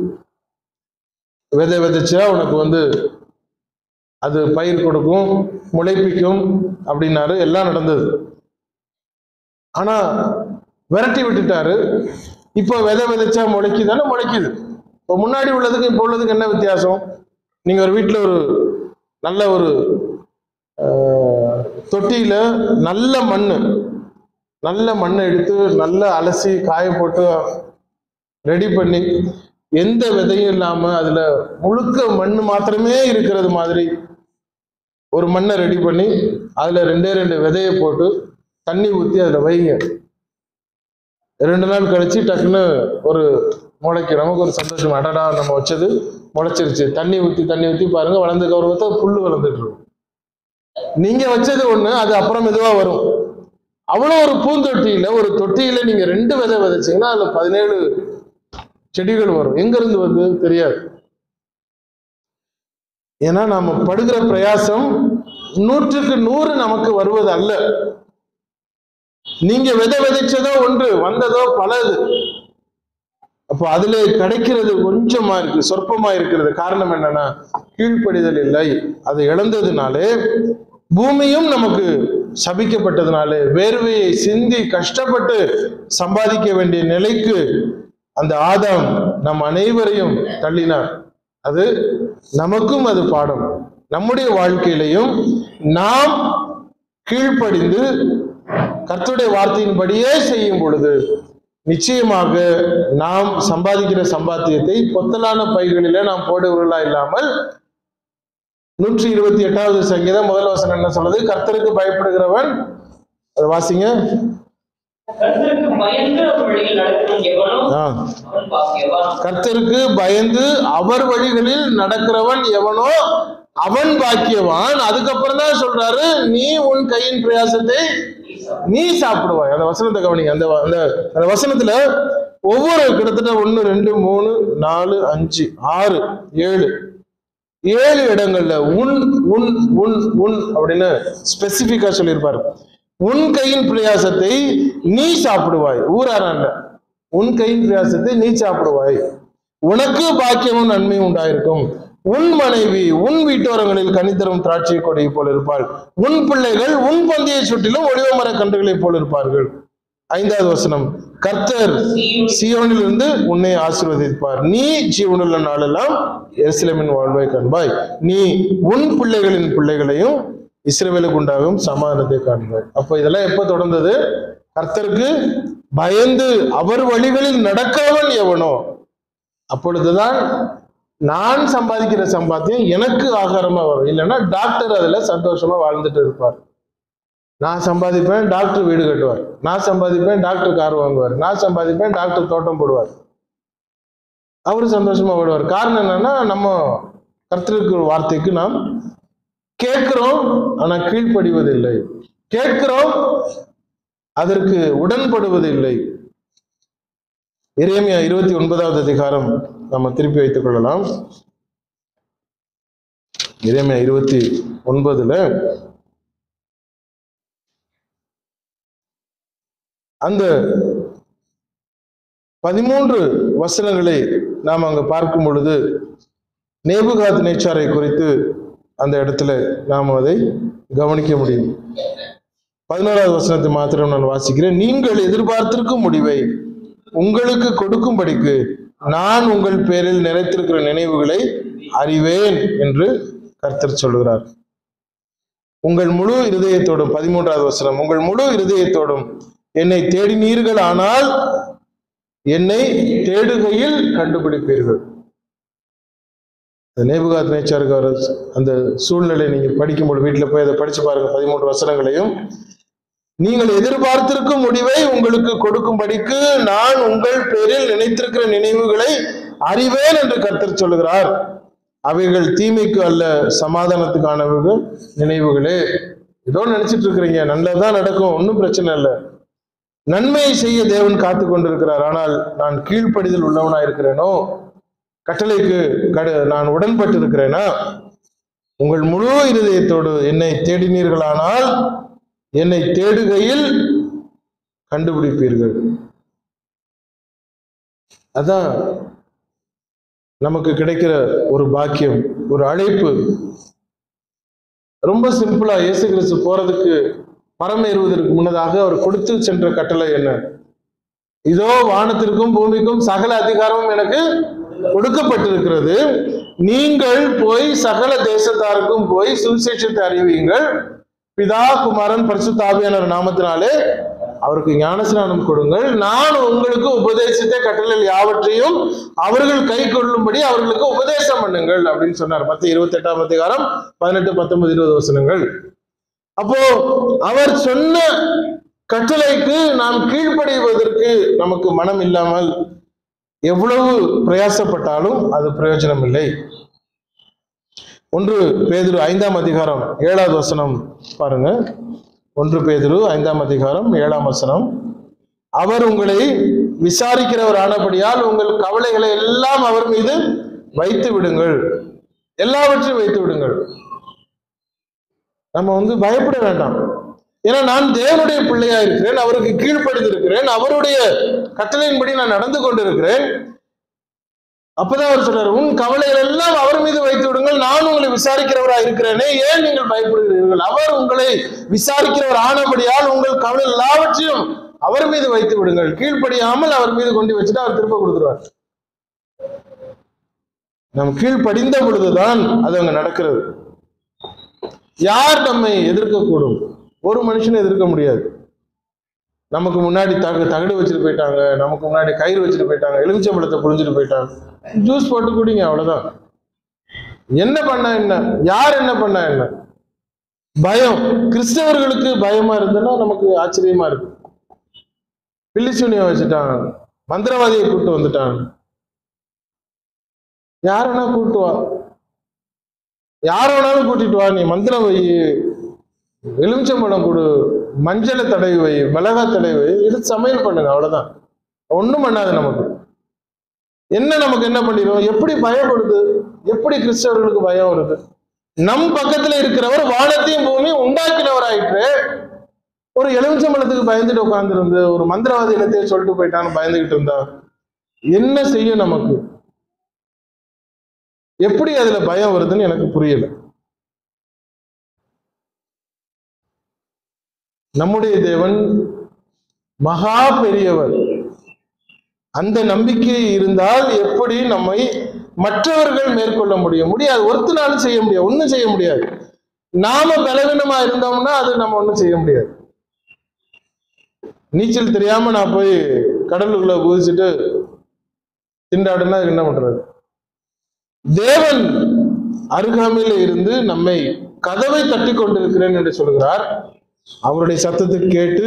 விதை விதைச்சா உனக்கு வந்து அது பயிர் கொடுக்கும் முளைப்பிக்கும் அப்படின்னாரு எல்லாம் நடந்தது ஆனா விரட்டி விட்டுட்டாரு இப்போ விதை விதைச்சா முளைக்குதானே முளைக்குது இப்போ முன்னாடி உள்ளதுக்கு இப்போ உள்ளதுக்கு என்ன வித்தியாசம் நீங்க ஒரு வீட்டில் ஒரு நல்ல ஒரு ஆஹ், தொட்டியில நல்ல மண் நல்ல மண்ணை எடுத்து நல்லா அலசி காய போட்டு ரெடி பண்ணி எந்த விதையும் இல்லாம அதுல முழுக்க மண் மாத்திரமே இருக்கிறது மாதிரி ஒரு மண்ணை ரெடி பண்ணி அதுல ரெண்டே ரெண்டு விதையை போட்டு தண்ணி ஊத்தி அதுல வைங்க ரெண்டு நாள் கழிச்சு டக்குன்னு ஒரு முளைக்கு நமக்கு ஒரு சந்தோஷம் அடடா நம்ம வச்சது முளைச்சிருச்சு தண்ணி ஊத்தி தண்ணி ஊத்தி பாருங்க வளர்ந்து கௌரவத்தை புல்லு வளர்ந்துட்டு இருக்கும் நீங்க வச்சது ஒண்ணு அது அப்புறம் மெதுவா வரும் அவ்வளோ ஒரு பூந்தொட்டியில ஒரு தொட்டியில நீங்க ரெண்டு விதை விதைச்சீங்கன்னா அதுல பதினேழு செடிகள் வரும் எங்க இருந்து வந்து தெரியாது ஏன்னா நாம படுகிற பிரயாசம் நூற்றுக்கு நூறு நமக்கு வருவது அல்ல நீங்க விதை விதைச்சதோ ஒன்று வந்ததோ பலது அப்போ அதுல கிடைக்கிறது கொஞ்சமா இருக்கு சொற்பமா இருக்கிறது காரணம் என்னன்னா கீழ்ப்படிதல் இல்லை அதை இழந்ததுனாலே பூமியும் நமக்கு சபிக்கப்பட்டதுனாலே வேர்வையை சிந்தி கஷ்டப்பட்டு சம்பாதிக்க வேண்டிய நிலைக்கு அந்த ஆதாம் நம் அனைவரையும் தள்ளினார் அது நமக்கும் அது பாடம் நம்முடைய வாழ்க்கையிலையும் நாம் கீழ்ப்படிந்து கர்த்தருடைய வார்த்தையின்படியே செய்யும் பொழுது நிச்சயமாக நாம் சம்பாதிக்கிற சம்பாத்தியத்தை பொத்தலான பைகளிலே நாம் போடுவர்களா இல்லாமல் நூற்றி இருபத்தி எட்டாவது சங்கீதம் முதல் வசனம் என்ன சொல்லுது கர்த்தருக்கு பயப்படுகிறவன் அதை வாசிங்க கர்த்தருக்கு பயந்து அவர் வழியில் நடக்கும் எவனோ ஆ. அவன் பாக்கியவான் கர்த்தருக்கு பயந்து அவர் வழிகளில் நடக்கிறவன் எவனோ அவன் பாக்கியவான் அதுக்கப்புறம் தான் சொல்றாரு நீ உன் கையின் பிரயாசத்தை நீ சாப்பிடுவாய் அந்த வசனத்தை கவனிங்க அந்த வ- அந்த அந்த வசனத்துல ஒவ்வொரு கிட்டத்தட்ட ஒன்று ரெண்டு மூணு நாலு அஞ்சு ஆறு ஏழு ஏழு இடங்கள்ல உன் உன் உன் உன் அப்படின்னு ஸ்பெசிபிக்கா சொல்லியிருப்பாரு உன் கையின் பிரயாசத்தை நீ சாப்பிடுவாய் ஊராராண்ட உன் கையின் பிரயாசத்தை நீ சாப்பிடுவாய் உனக்கு பாக்கியமும் நன்மையும் உண்டாயிருக்கும் உன் மனைவி உன் வீட்டோரங்களில் கனித்தரும் திராட்சை கொடியை போல் இருப்பாள் உன் பிள்ளைகள் உன் பந்தியை சுற்றிலும் ஒளிவ மர கன்றுகளைப் போல் இருப்பார்கள் ஐந்தாவது வசனம் கர்த்தர் சியோனிலிருந்து உன்னை ஆசீர்வதிப்பார் நீ ஜீவனுள்ள நாளெல்லாம் எருசலேமின் வாழ்வை காண்பாய் நீ உன் பிள்ளைகளின் பிள்ளைகளையும் இஸ்ரவேலுக்கு உண்டாகும் சமாதானத்தை காண்பாய் அப்போ இதெல்லாம் எப்ப தொடர்ந்தது கர்த்தருக்கு பயந்து அவர் வழிகளில் நடக்கிறவன் எவனோ அப்பொழுதுதான் நான் சம்பாதிக்கிற சம்பாத்தியம் எனக்கு ஆகாரமா வரும் இல்லைன்னா டாக்டர் அதுல சந்தோஷமா வாழ்ந்துட்டு இருப்பார் நான் சம்பாதிப்பேன் டாக்டர் வீடு கட்டுவார் நான் சம்பாதிப்பேன் டாக்டர் கார் வாங்குவார் நான் சம்பாதிப்பேன் டாக்டர் தோட்டம் போடுவார் அவரு சந்தோஷமா விடுவார் காரணம் என்னன்னா நம்ம கர்த்தருக்கு வார்த்தைக்கு நாம் கேட்கிறோம் ஆனா கீழ்ப்படிவதில்லை கேட்கிறோம் அதற்கு உடன்படுவதில்லை எரேமியா இருபத்தி ஒன்பதாவது அதிகாரம் நம்ம திருப்பி வைத்துக் கொள்ளலாம் எரேமியா இருபத்தி ஒன்பதுல அந்த பதிமூன்று வசனங்களை நாம் அங்கு பார்க்கும் பொழுது நேபுகாத் நேச்சாரை குறித்து அந்த இடத்துல நாம் அதை கவனிக்க முடியும் பதினோராவது வசனத்தை மாத்திரம் நான் வாசிக்கிறேன் நீங்கள் எதிர்பார்த்திருக்கும் முடிவை உங்களுக்கு கொடுக்கும்படிக்கு நான் உங்கள் பேரில் நிறைத்திருக்கிற நினைவுகளை அறிவேன் என்று கர்த்தர் சொல்கிறார் உங்கள் முழு இருதயத்தோடும் பதிமூன்றாவது வசனம் உங்கள் முழு இருதயத்தோடும் என்னை தேடினீர்கள் ஆனால் என்னை தேடுகையில் கண்டுபிடிப்பீர்கள் இந்த நேபுகாத் நேச்சாருக்கு வர அந்த சூழ்நிலை நீங்க படிக்கும்போது வீட்டுல போய் அதை படிச்சு பாருங்க பதிமூன்று வசனங்களையும் நீங்கள் எதிர்பார்த்திருக்கும் முடிவை உங்களுக்கு கொடுக்கும்படிக்கு நான் உங்கள் பேரில் நினைத்திருக்கிற நினைவுகளை அறிவேன் என்று கர்த்தர் சொல்லுகிறார் அவைகள் தீமைக்கு அல்ல சமாதானத்துக்கானவர்கள் நினைவுகளே ஏதோ நினைச்சிட்டு இருக்கிறீங்க நல்லதுதான் நடக்கும் ஒன்றும் பிரச்சனை இல்லை நன்மையை செய்ய தேவன் காத்து கொண்டிருக்கிறார் ஆனால் நான் கீழ்ப்படிதல் உள்ளவனா இருக்கிறேனோ கட்டளைக்கு கடு நான் உடன்பட்டு இருக்கிறேனா உங்கள் முழு இருதயத்தோடு என்னை தேடினீர்களானால் என்னை தேடுகையில் கண்டுபிடிப்பீர்கள் அதான் நமக்கு கிடைக்கிற ஒரு பாக்கியம் ஒரு அழைப்பு ரொம்ப சிம்பிளா இயேசு கிறிஸ்து போறதுக்கு பரம் ஏறுவதற்கு முன்னதாக அவர் கொடுத்து சென்ற கட்டளை என்ன இதோ வானத்திற்கும் பூமிக்கும் சகல அதிகாரமும் எனக்கு கொடுக்கப்பட்டிருக்கிறது நீங்கள் போய் சகல தேசத்தாருக்கும் போய் சுவிசேஷத்தை அறிவியுங்கள் பிதா குமாரன் பரிசுத்தாவியானவர் நாமத்தினாலே அவருக்கு ஞானஸ்நானம் கொடுங்கள் நான் உங்களுக்கு உபதேசித்த கட்டளைகள் யாவற்றையும் அவர்கள் கை கொள்ளும்படி அவர்களுக்கு உபதேசம் பண்ணுங்கள் அப்படின்னு சொன்னார் பத்து இருபத்தி எட்டாம் அதிகாரம் பதினெட்டு பத்தொன்பது இருபது வசனங்கள் அப்போ அவர் சொன்ன கட்டளைக்கு நாம் கீழ்ப்படிவதற்கு நமக்கு மனம் இல்லாமல் எவ்வளவு பிரயாசப்பட்டாலும் அது பிரயோஜனம் இல்லை ஒன்று பேதுரு ஐந்தாம் அதிகாரம் ஏழாவது வசனம் பாருங்க ஒன்று பேதுரு ஐந்தாம் அதிகாரம் ஏழாம் வசனம் அவர் உங்களை விசாரிக்கிறவர் ஆனபடியால் உங்கள் கவலைகளை எல்லாம் அவர் மீது வைத்து விடுங்கள் எல்லாவற்றையும் வைத்து விடுங்கள் நம்ம வந்து பயப்பட வேண்டாம் ஏன்னா நான் தேவனுடைய பிள்ளையா இருக்கிறேன் அவருக்கு கீழ்ப்படிந்திருக்கிறேன் அவருடைய கட்டளையின்படி நான் நடந்து கொண்டிருக்கிறேன் அப்பதான் அவர் சொல்றாரு உன் கவலைகள் எல்லாம் அவர் மீது வைத்து விடுங்கள் நான் உங்களை விசாரிக்கிறவரா இருக்கிறேனே ஏன் நீங்கள் பயப்படுகிறீர்கள் அவர் உங்களை விசாரிக்கிறவர் ஆனபடியால் உங்கள் கவலை எல்லாவற்றையும் அவர் மீது வைத்து விடுங்கள் கீழ்ப்படியாமல் அவர் மீது கொண்டு வச்சுட்டு அவர் திரும்ப கொடுத்துருவார் நம் கீழ்ப்படிந்த பொழுதுதான் அது அங்க நடக்கிறது யார் நம்மை எதிர்க்கக்கூடும் ஒரு மனுஷனை எதிர்க்க முடியாது நமக்கு முன்னாடி தக தகடு வச்சுட்டு போயிட்டாங்க நமக்கு முன்னாடி கயிறு வச்சுட்டு போயிட்டாங்க எலுமிச்சம்பழத்தை புரிஞ்சுட்டு போயிட்டாங்க ஜூஸ் போட்டு குடிங்க அவ்வளவுதான் என்ன பண்ணா என்ன யார் என்ன பண்ணா என்ன பயம் கிறிஸ்தவர்களுக்கு பயமா இருந்ததுன்னா நமக்கு ஆச்சரியமா இருக்கு பில்லிசூனியம் வச்சுட்டாங்க மந்திரவாதியை கூட்டு வந்துட்டாங்க யார் வேணா கூட்டு வா யார் வேணாலும் கூட்டிட்டு வா நீ மந்திரம் வை எலுமிச்சம்பழம் கொடு மஞ்சளை தடவி வை மிளகா தடவி வை எடுத்து சமையல் பண்ணுங்க அவ்வளவுதான் ஒண்ணும் பண்ணாது நமக்கு என்ன நமக்கு என்ன பண்ணிடும் எப்படி பயப்படுது எப்படி கிறிஸ்தவர்களுக்கு பயம் வருது நம் பக்கத்துல இருக்கிறவர் வானத்தையும் பூமியும் உண்டாக்கினவர் ஆயிற்று ஒரு எலுமிச்சம்பழத்துக்கு பயந்துட்டு உட்கார்ந்துருந்து ஒரு மந்திரவாதி இனத்தையும் சொல்லிட்டு போயிட்டான்னு பயந்துகிட்டு இருந்தா என்ன செய்யும் நமக்கு எப்படி அதுல பயம் வருதுன்னு எனக்கு புரியல நம்முடைய தேவன் மகா பெரியவர் அந்த நம்பிக்கை இருந்தால் எப்படி நம்மை மற்றவர்கள் மேற்கொள்ள முடியும் முடியாது ஒருத்தனாலும் செய்ய முடியாது ஒண்ணும் செய்ய முடியாது நாம பலவீனமா இருந்தோம்னா அது நம்ம ஒண்ணும் செய்ய முடியாது நீச்சல் தெரியாம நான் போய் கடலுக்குள்ள குதிச்சுட்டு திண்டாடுனா அதுக்கு என்ன பண்றது தேவன் அருகாமையில் இருந்து நம்மை கதவை தட்டி கொண்டிருக்கிறேன் என்று சொல்கிறார் அவருடைய சத்தத்தை கேட்டு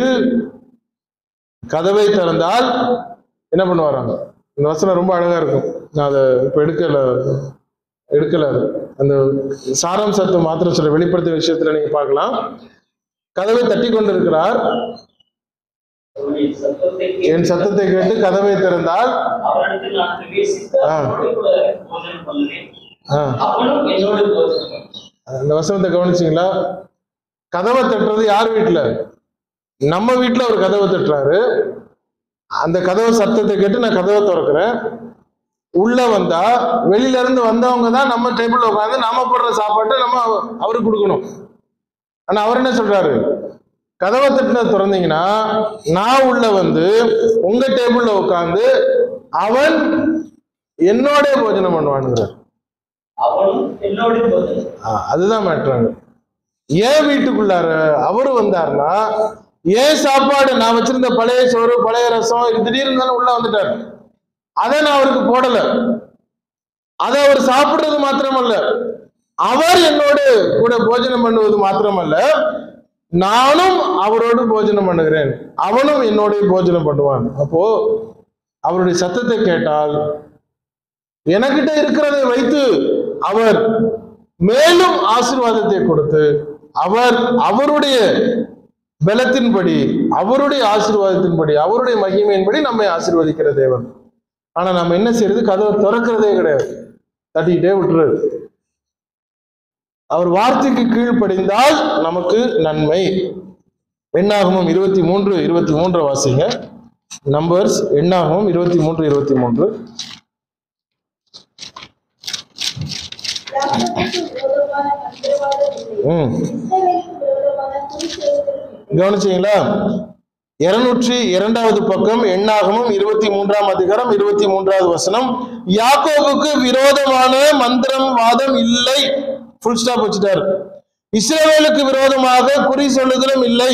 கதவை திறந்தால் என்ன பண்ணுவாராங்க இந்த வசனம் ரொம்ப அழகா இருக்கும் நான் அதை இப்ப எடுக்கல எடுக்கல அது. அந்த சாராம்சத்தை மாத்திரம் சொல்ல வெளிப்படுத்திய விஷயத்துல நீங்க பார்க்கலாம் கதவை தட்டி கொண்டிருக்கிறார் அவருடைய சத்தத்தை என் கேட்டு சத்தத்தை கேட்டு கதவை திறந்தால் அவனிடத்தில் நான் பிரவேசித்து ஆ. அவனோடு கூட போஜனம் பண்ணுவேன் ஆ, அவனும் என்னோடு போஜனம் பண்ணுவான். அந்த வசனத்தை கவனிச்சிங்களா கதவை தட்டுறது யார் வீட்டுல நம்ம வீட்டுல ஒரு கதவை தட்டுறாரு அந்த கதவு சத்தத்தை கேட்டு நான் கதவை திறக்கிறேன் உள்ள வந்தா வெளியில இருந்து வந்தவங்க தான் நம்ம டேபிள்ல உட்காந்து நாம போடுற சாப்பாட்டை நம்ம அவ- அவருக்கு கொடுக்கணும் ஆனா அவர் என்ன சொல்றாரு கதவை தட்டின திறந்தீங்கன்னா நான் உள்ள வந்து உங்க டேபிள்ல உட்காந்து அவன் என்னோட போஜனம் பண்ணுவானுங்கிறார் அவனும் என்னோட போது ஆ, அதுதான் மேட்ராங்க ஏன் வீட்டுக்குள்ளார அவரு வந்தாருன்னா ஏன் சாப்பாடு நான் வச்சிருந்த பழைய சோறு பழைய ரசம் இது திடீர்னு தானே உள்ள வந்துட்டாரு அதை நான் அவருக்கு போடல அதை அவர் சாப்பிடுறது மாத்திரமல்ல அவர் என்னோடு கூட போஜனம் பண்ணுவது மாத்திரமல்ல நானும் அவரோடு போஜனம் பண்ணுகிறேன் அவனும் என்னோட போஜனம் பண்ணுவான் அப்போ அவருடைய சத்தத்தை கேட்டால் எனக்கிட்ட இருக்கிறதை வைத்து அவர் மேலும் ஆசீர்வாதத்தை கொடுத்து அவர் அவருடைய பலத்தின்படி அவருடைய ஆசீர்வாதத்தின்படி அவருடைய மகிமையின்படி நம்மை ஆசீர்வதிக்கிற தேவன் ஆனா நம்ம என்ன செய்யறது கதவை திறக்கிறதே கிடையாது தட்டிக்கிட்டே விட்டுறது அவர் வார்த்தைக்கு கீழ்ப்படிந்தால் நமக்கு நன்மை எண்ணாகமும் இருபத்தி மூன்று இருபத்தி மூன்று வாசிங்க நம்பர்ஸ் எண்ணாகமும் இருபத்தி மூன்று இருபத்தி மூன்று யாக்கோபுக்கு விரோதமான மந்திரவாதம் இல்லை ம் இஸ்ரவேலுக்கு விரோதமான குறிச்செயல்களும் இல்லை கவனிச்சீங்களா இருநூற்றி இரண்டாவது பக்கம் எண்ணாகமும் இருபத்தி மூன்றாம் அதிகாரம் இருபத்தி மூன்றாவது வசனம் யாக்கோபுக்கு விரோதமான மந்திரம் வாதம் இல்லை ஃபுல் ஸ்டாப் வச்சுட்டார் இஸ்ரவேலுக்கு விரோதமாக குறி சொல்லுதலும் இல்லை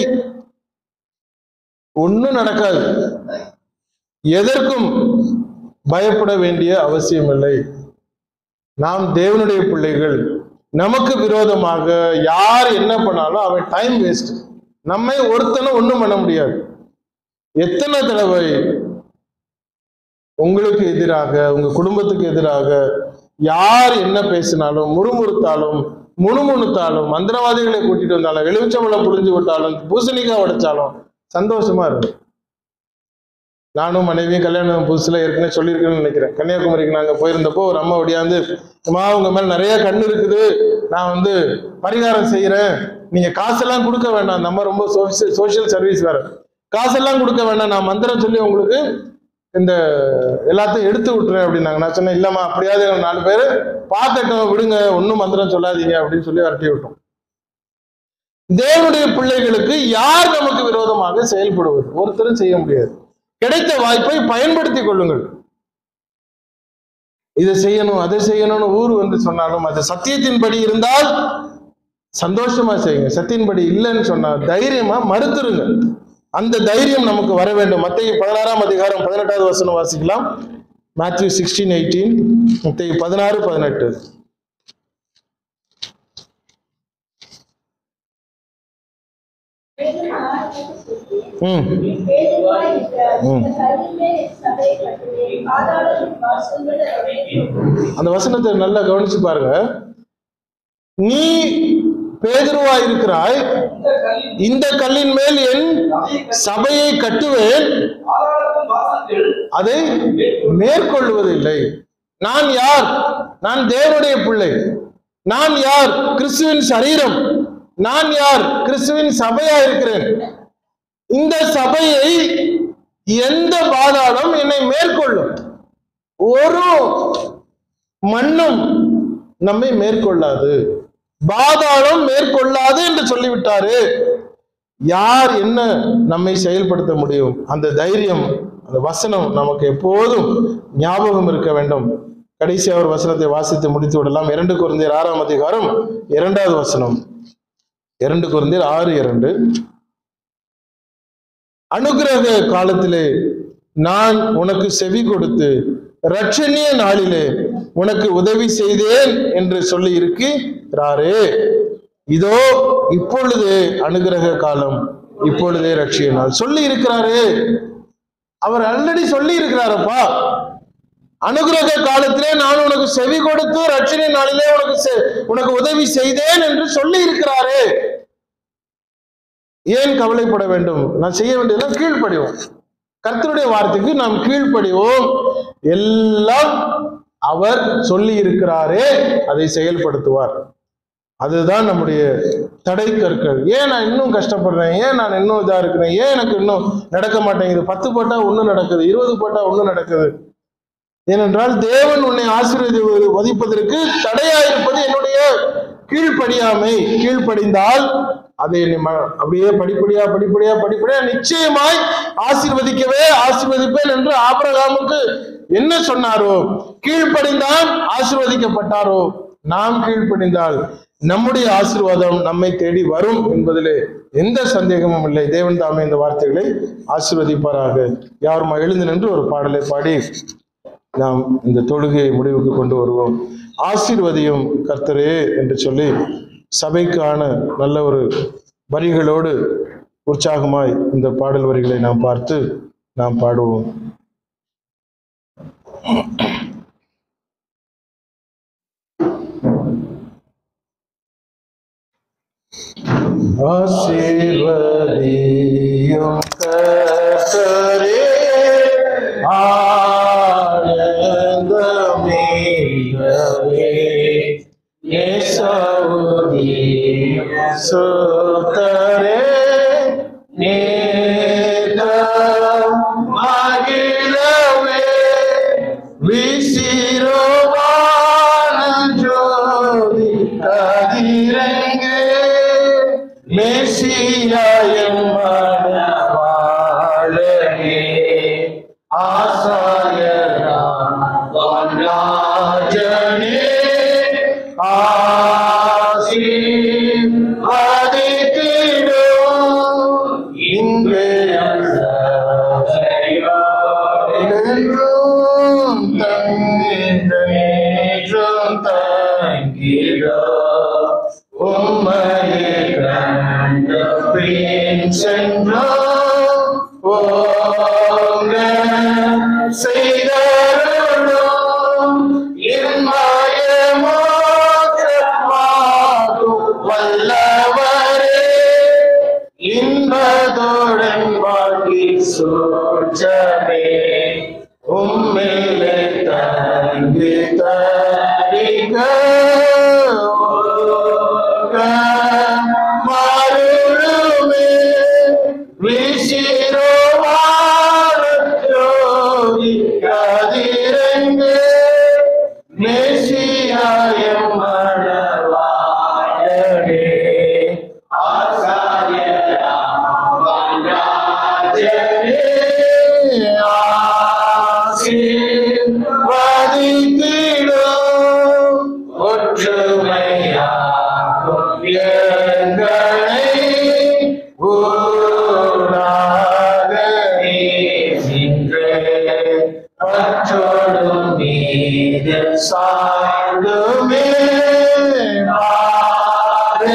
ஒண்ணும் நடக்காது எதற்கும் பயப்பட வேண்டிய அவசியம் இல்லை நாம் தேவனுடைய பிள்ளைகள் நமக்கு விரோதமாக யார் என்ன பண்ணாலும் அவன் டைம் வேஸ்ட் நம்மை ஒருத்தனும் ஒண்ணும் பண்ண முடியாது எத்தனை தடவை உங்களுக்கு எதிராக உங்க குடும்பத்துக்கு எதிராக யார் என்ன பேசினாலும் முறுமுறுத்தாலும் முணுமுணுத்தாலும் மந்திரவாதிகளை கூட்டிட்டு வந்தாலும் எலுமிச்சம்பழம் புரிஞ்சு விட்டாலும் பூசணிக்காய் உடைச்சாலும் சந்தோஷமா இருக்கும் நானும் மனைவியும் கல்யாணம் புதுசுல ஏற்கனவே சொல்லியிருக்கேன்னு நினைக்கிறேன் கன்னியாகுமரிக்கு நாங்க போயிருந்தப்போ ஒரு அம்மா ஒடியாந்து அம்மா உங்க மேல நிறைய கண்ணு இருக்குது நான் வந்து பரிகாரம் செய்யறேன் நீங்க காசெல்லாம் கொடுக்க வேண்டாம் அந்த அம்மா ரொம்ப சோஷியல் சர்வீஸ் வேற காசெல்லாம் கொடுக்க வேண்டாம் நான் மந்திரம் சொல்லி உங்களுக்கு இந்த எல்லாத்தையும் எடுத்து விட்டுறேன் அப்படின்னாங்க நான் சொன்னேன் இல்லம்மா அப்படியாவது எங்க நாலு பேர் பார்க்கட்டும் விடுங்க ஒன்றும் மந்திரம் சொல்லாதீங்க அப்படின்னு சொல்லி விரட்டி விட்டோம் தேவனுடைய பிள்ளைகளுக்கு யார் நமக்கு விரோதமாக செயல்படுவது ஒருத்தரும் செய்ய முடியாது கிடைத்த வாய்ப்பை பயன்படுத்திக் கொள்ளுங்கள் இதை செய்யணும் அதை செய்யணும்னு ஊர் வந்து சொன்னாலும் அது சத்தியத்தின்படி இருந்தால் சந்தோஷமா செய்யுங்க சத்தியத்தின்படி இல்லைன்னு சொன்னா தைரியமா மறுத்துருங்க அந்த தைரியம் நமக்கு வர வேண்டும் மத்திய பதினாறாம் அதிகாரம் பதினெட்டாவது வசனம் வாசிக்கலாம் மேத்யூ சிக்ஸ்டீன் எயிட்டீன் மத்திய பதினாறு பதினெட்டு மேலும் நான் உனக்கு சொல்கிறேன் ம் வேதமாய் இருக்கிறார். ம். இந்த கல்லின் மேல் என் சபையை கட்டுவேன். பாதாளத்தின் வாசல்கள் அதை அந்த வசனத்தை நல்லா கவனிச்சு பாருங்க நீ பேதுருவா இருக்கிறாய் இந்த கல்லின் இந்த கல்லின் மேல் என் சபையை கட்டுவேன் பாதாளத்தின் வாசல்கள் அதை மேற்கொள்வதில்லை நான் யார் நான் தேவனுடைய பிள்ளை நான் யார் கிறிஸ்துவின் சரீரம் நான் யார் கிறிஸ்துவின் சபையா இருக்கிறேன் இந்த சபையை எந்த பாதாளம் என்னை மேற்கொள்ளும் ஒரு மண்ணும் நம்மை மேற்கொள்ளாது பாதாளம் மேற்கொள்ளாது என்று சொல்லிவிட்டாரு யார் என்ன நம்மை செயல்படுத்த முடியும் அந்த தைரியம் அந்த வசனம் நமக்கு எப்போதும் ஞாபகம் இருக்க வேண்டும் கடைசி அவர் வசனத்தை வாசித்து முடித்து விடலாம் இரண்டு குருந்தியர் ஆறாம் அதிகாரம் இரண்டாவது வசனம் இரண்டு குருந்தியர் ஆறு இரண்டு அனுக்கிரக காலத்திலே நான் உனக்கு செவி கொடுத்து ரட்சணிய நாளிலே உனக்கு உதவி செய்தேன் என்று சொல்லி இருக்கிறாரே இதோ இப்பொழுதே அனுகிரக காலம் இப்பொழுதே ரட்சிய நாள் சொல்லி இருக்கிறாரே அவர் ஆல்ரெடி சொல்லி இருக்கிறாரப்பா அனுகிரக காலத்திலே நான் உனக்கு செவி கொடுத்து ரட்சணை நாளிலே உனக்கு செ- உனக்கு உதவி செய்தேன் என்று சொல்லி இருக்கிறாரே ஏன் கவலைப்பட வேண்டும் நான் செய்ய வேண்டியதெல்லாம் கீழ்ப்படிவோம் கர்த்தருடைய வார்த்தைக்கு நாம் கீழ்ப்படிவோம் எல்லாம் அவர் சொல்லி இருக்கிறாரே அதை செயல்படுத்துவார் அதுதான் நம்முடைய தடை கற்கள் ஏன் நான் இன்னும் கஷ்டப்படுறேன் ஏன் நான் இன்னும் இதா இருக்கிறேன் ஏன் எனக்கு இன்னும் நடக்க மாட்டேங்குது பத்து போட்டா ஒன்றும் நடக்குது இருபது போட்டா ஒன்றும் நடக்குது ஏனென்றால் தேவன் உன்னை ஆசீர்வதி வதிப்பதற்கு தடையாயிருப்பது என்னுடைய கீழ்ப்படியாமை கீழ்ப்படிந்தால் அதை நீ ம- அப்படியே படிப்படியா படிப்படியா படிப்படியா நிச்சயமாய் ஆசீர்வதிக்கவே ஆசீர்வதிப்பேன் என்று ஆபிரகாமுக்கு என்ன சொன்னாரோ கீழ்ப்படிந்தான் ஆசீர்வதிக்கப்பட்டாரோ நாம் கீழ்ப்படிந்தால் நம்முடைய ஆசீர்வாதம் நம்மை தேடி வரும் என்பதிலே எந்த சந்தேகமும் இல்லை தேவன் தாமே இந்த வார்த்தைகளை ஆசீர்வதிப்பாராக யாருமா எழுந்து நின்று ஒரு பாடலை பாடி நாம் இந்த தொழுகையை முடிவுக்கு கொண்டு வருவோம் ஆசீர்வதியும் கர்த்தரே என்று சொல்லி சபைக்கான நல்ல ஒரு வரிகளோடு உற்சாகமாய் இந்த பாடல் வரிகளை நாம் பார்த்து நாம் பாடுவோம் ஆசீர்வதியும் கர்த்தரே ஆனந்தமேகவே ஏசாவுதி சுத்தரே நேத மகிழவே விசிரோவான ஜோதி கதிரங்கே மெசியாயம் மனவாழகே ஆசாயரா வன்ராஜனே ஆசீர்வதித்திடும் இங்கே என்றும் தங்கின்றேற்றும் தங்கிடோ உம்மையே கண்ட பின் சென்றோம் ஓங்க செய்தருளும் இன்மய மோட்சமாகும் வல்லவரே இன்பதோடன் வாழ்க்கை சோற்றமே உம்மிலே தங்கி தரிக மருளுமே விசிரோவான ஜோதி கதிரங்கே மேசியாயம் மணவாழனே ஆசாரியரா வன்ராஜனே ஆசீர்வதித்திடும் ஒற்றுமையாகும் எங்களை ஊராக நீன்றே பற்றோடும் மீது சார்ந்துமே மாறே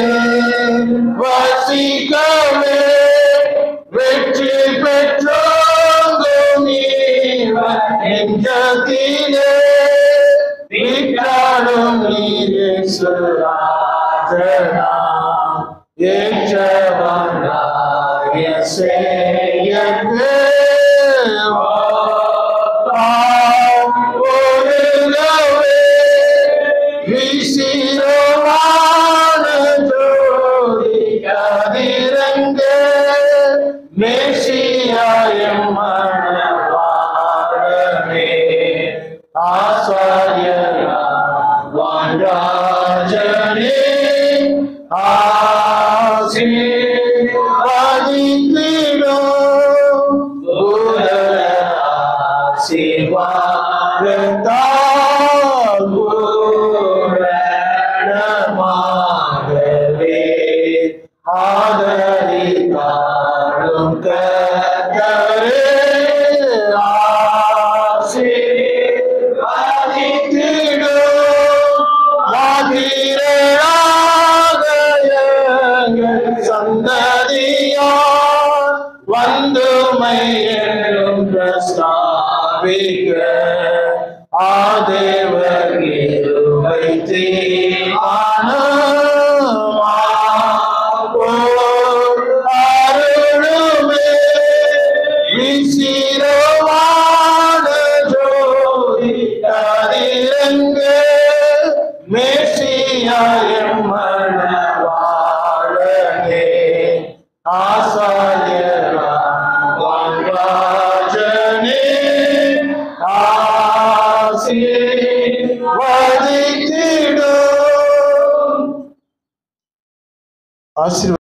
வசிக்கவே வெற்றி பெற்றோங்கும் நீவன் நெஞ்சத்திலே விட்டாடும் நீரே சுராஜனா ஏற்றவனாய செய்யவே ஒருகவே விசிரமான ஜோதி கதிரங்கே மேசியாயம் மணவாளனே ஆசாரியரா வான்ராஜனே ஆசீர்வதித்திடும் பூதர ஆசீர்வாதத்தால் பூரணமாகவே ஆதரித்தாடும் கர்த்தரே ஆசீர்வதித்திடும் ஆதிரராக எங்கள் சந்ததியார் வந்துமை என்றும் பிரஸ்தாபிக்க ஆதேவர் இருவை அருளுமே விசிரவான ஜோதி கதிரங்கே மேசியாயம் மெசியாயம் மணவாளனே ஆசாயராம் வாங்காஜனே ஆசீர்வதித்திடும் ஆசீர்வதி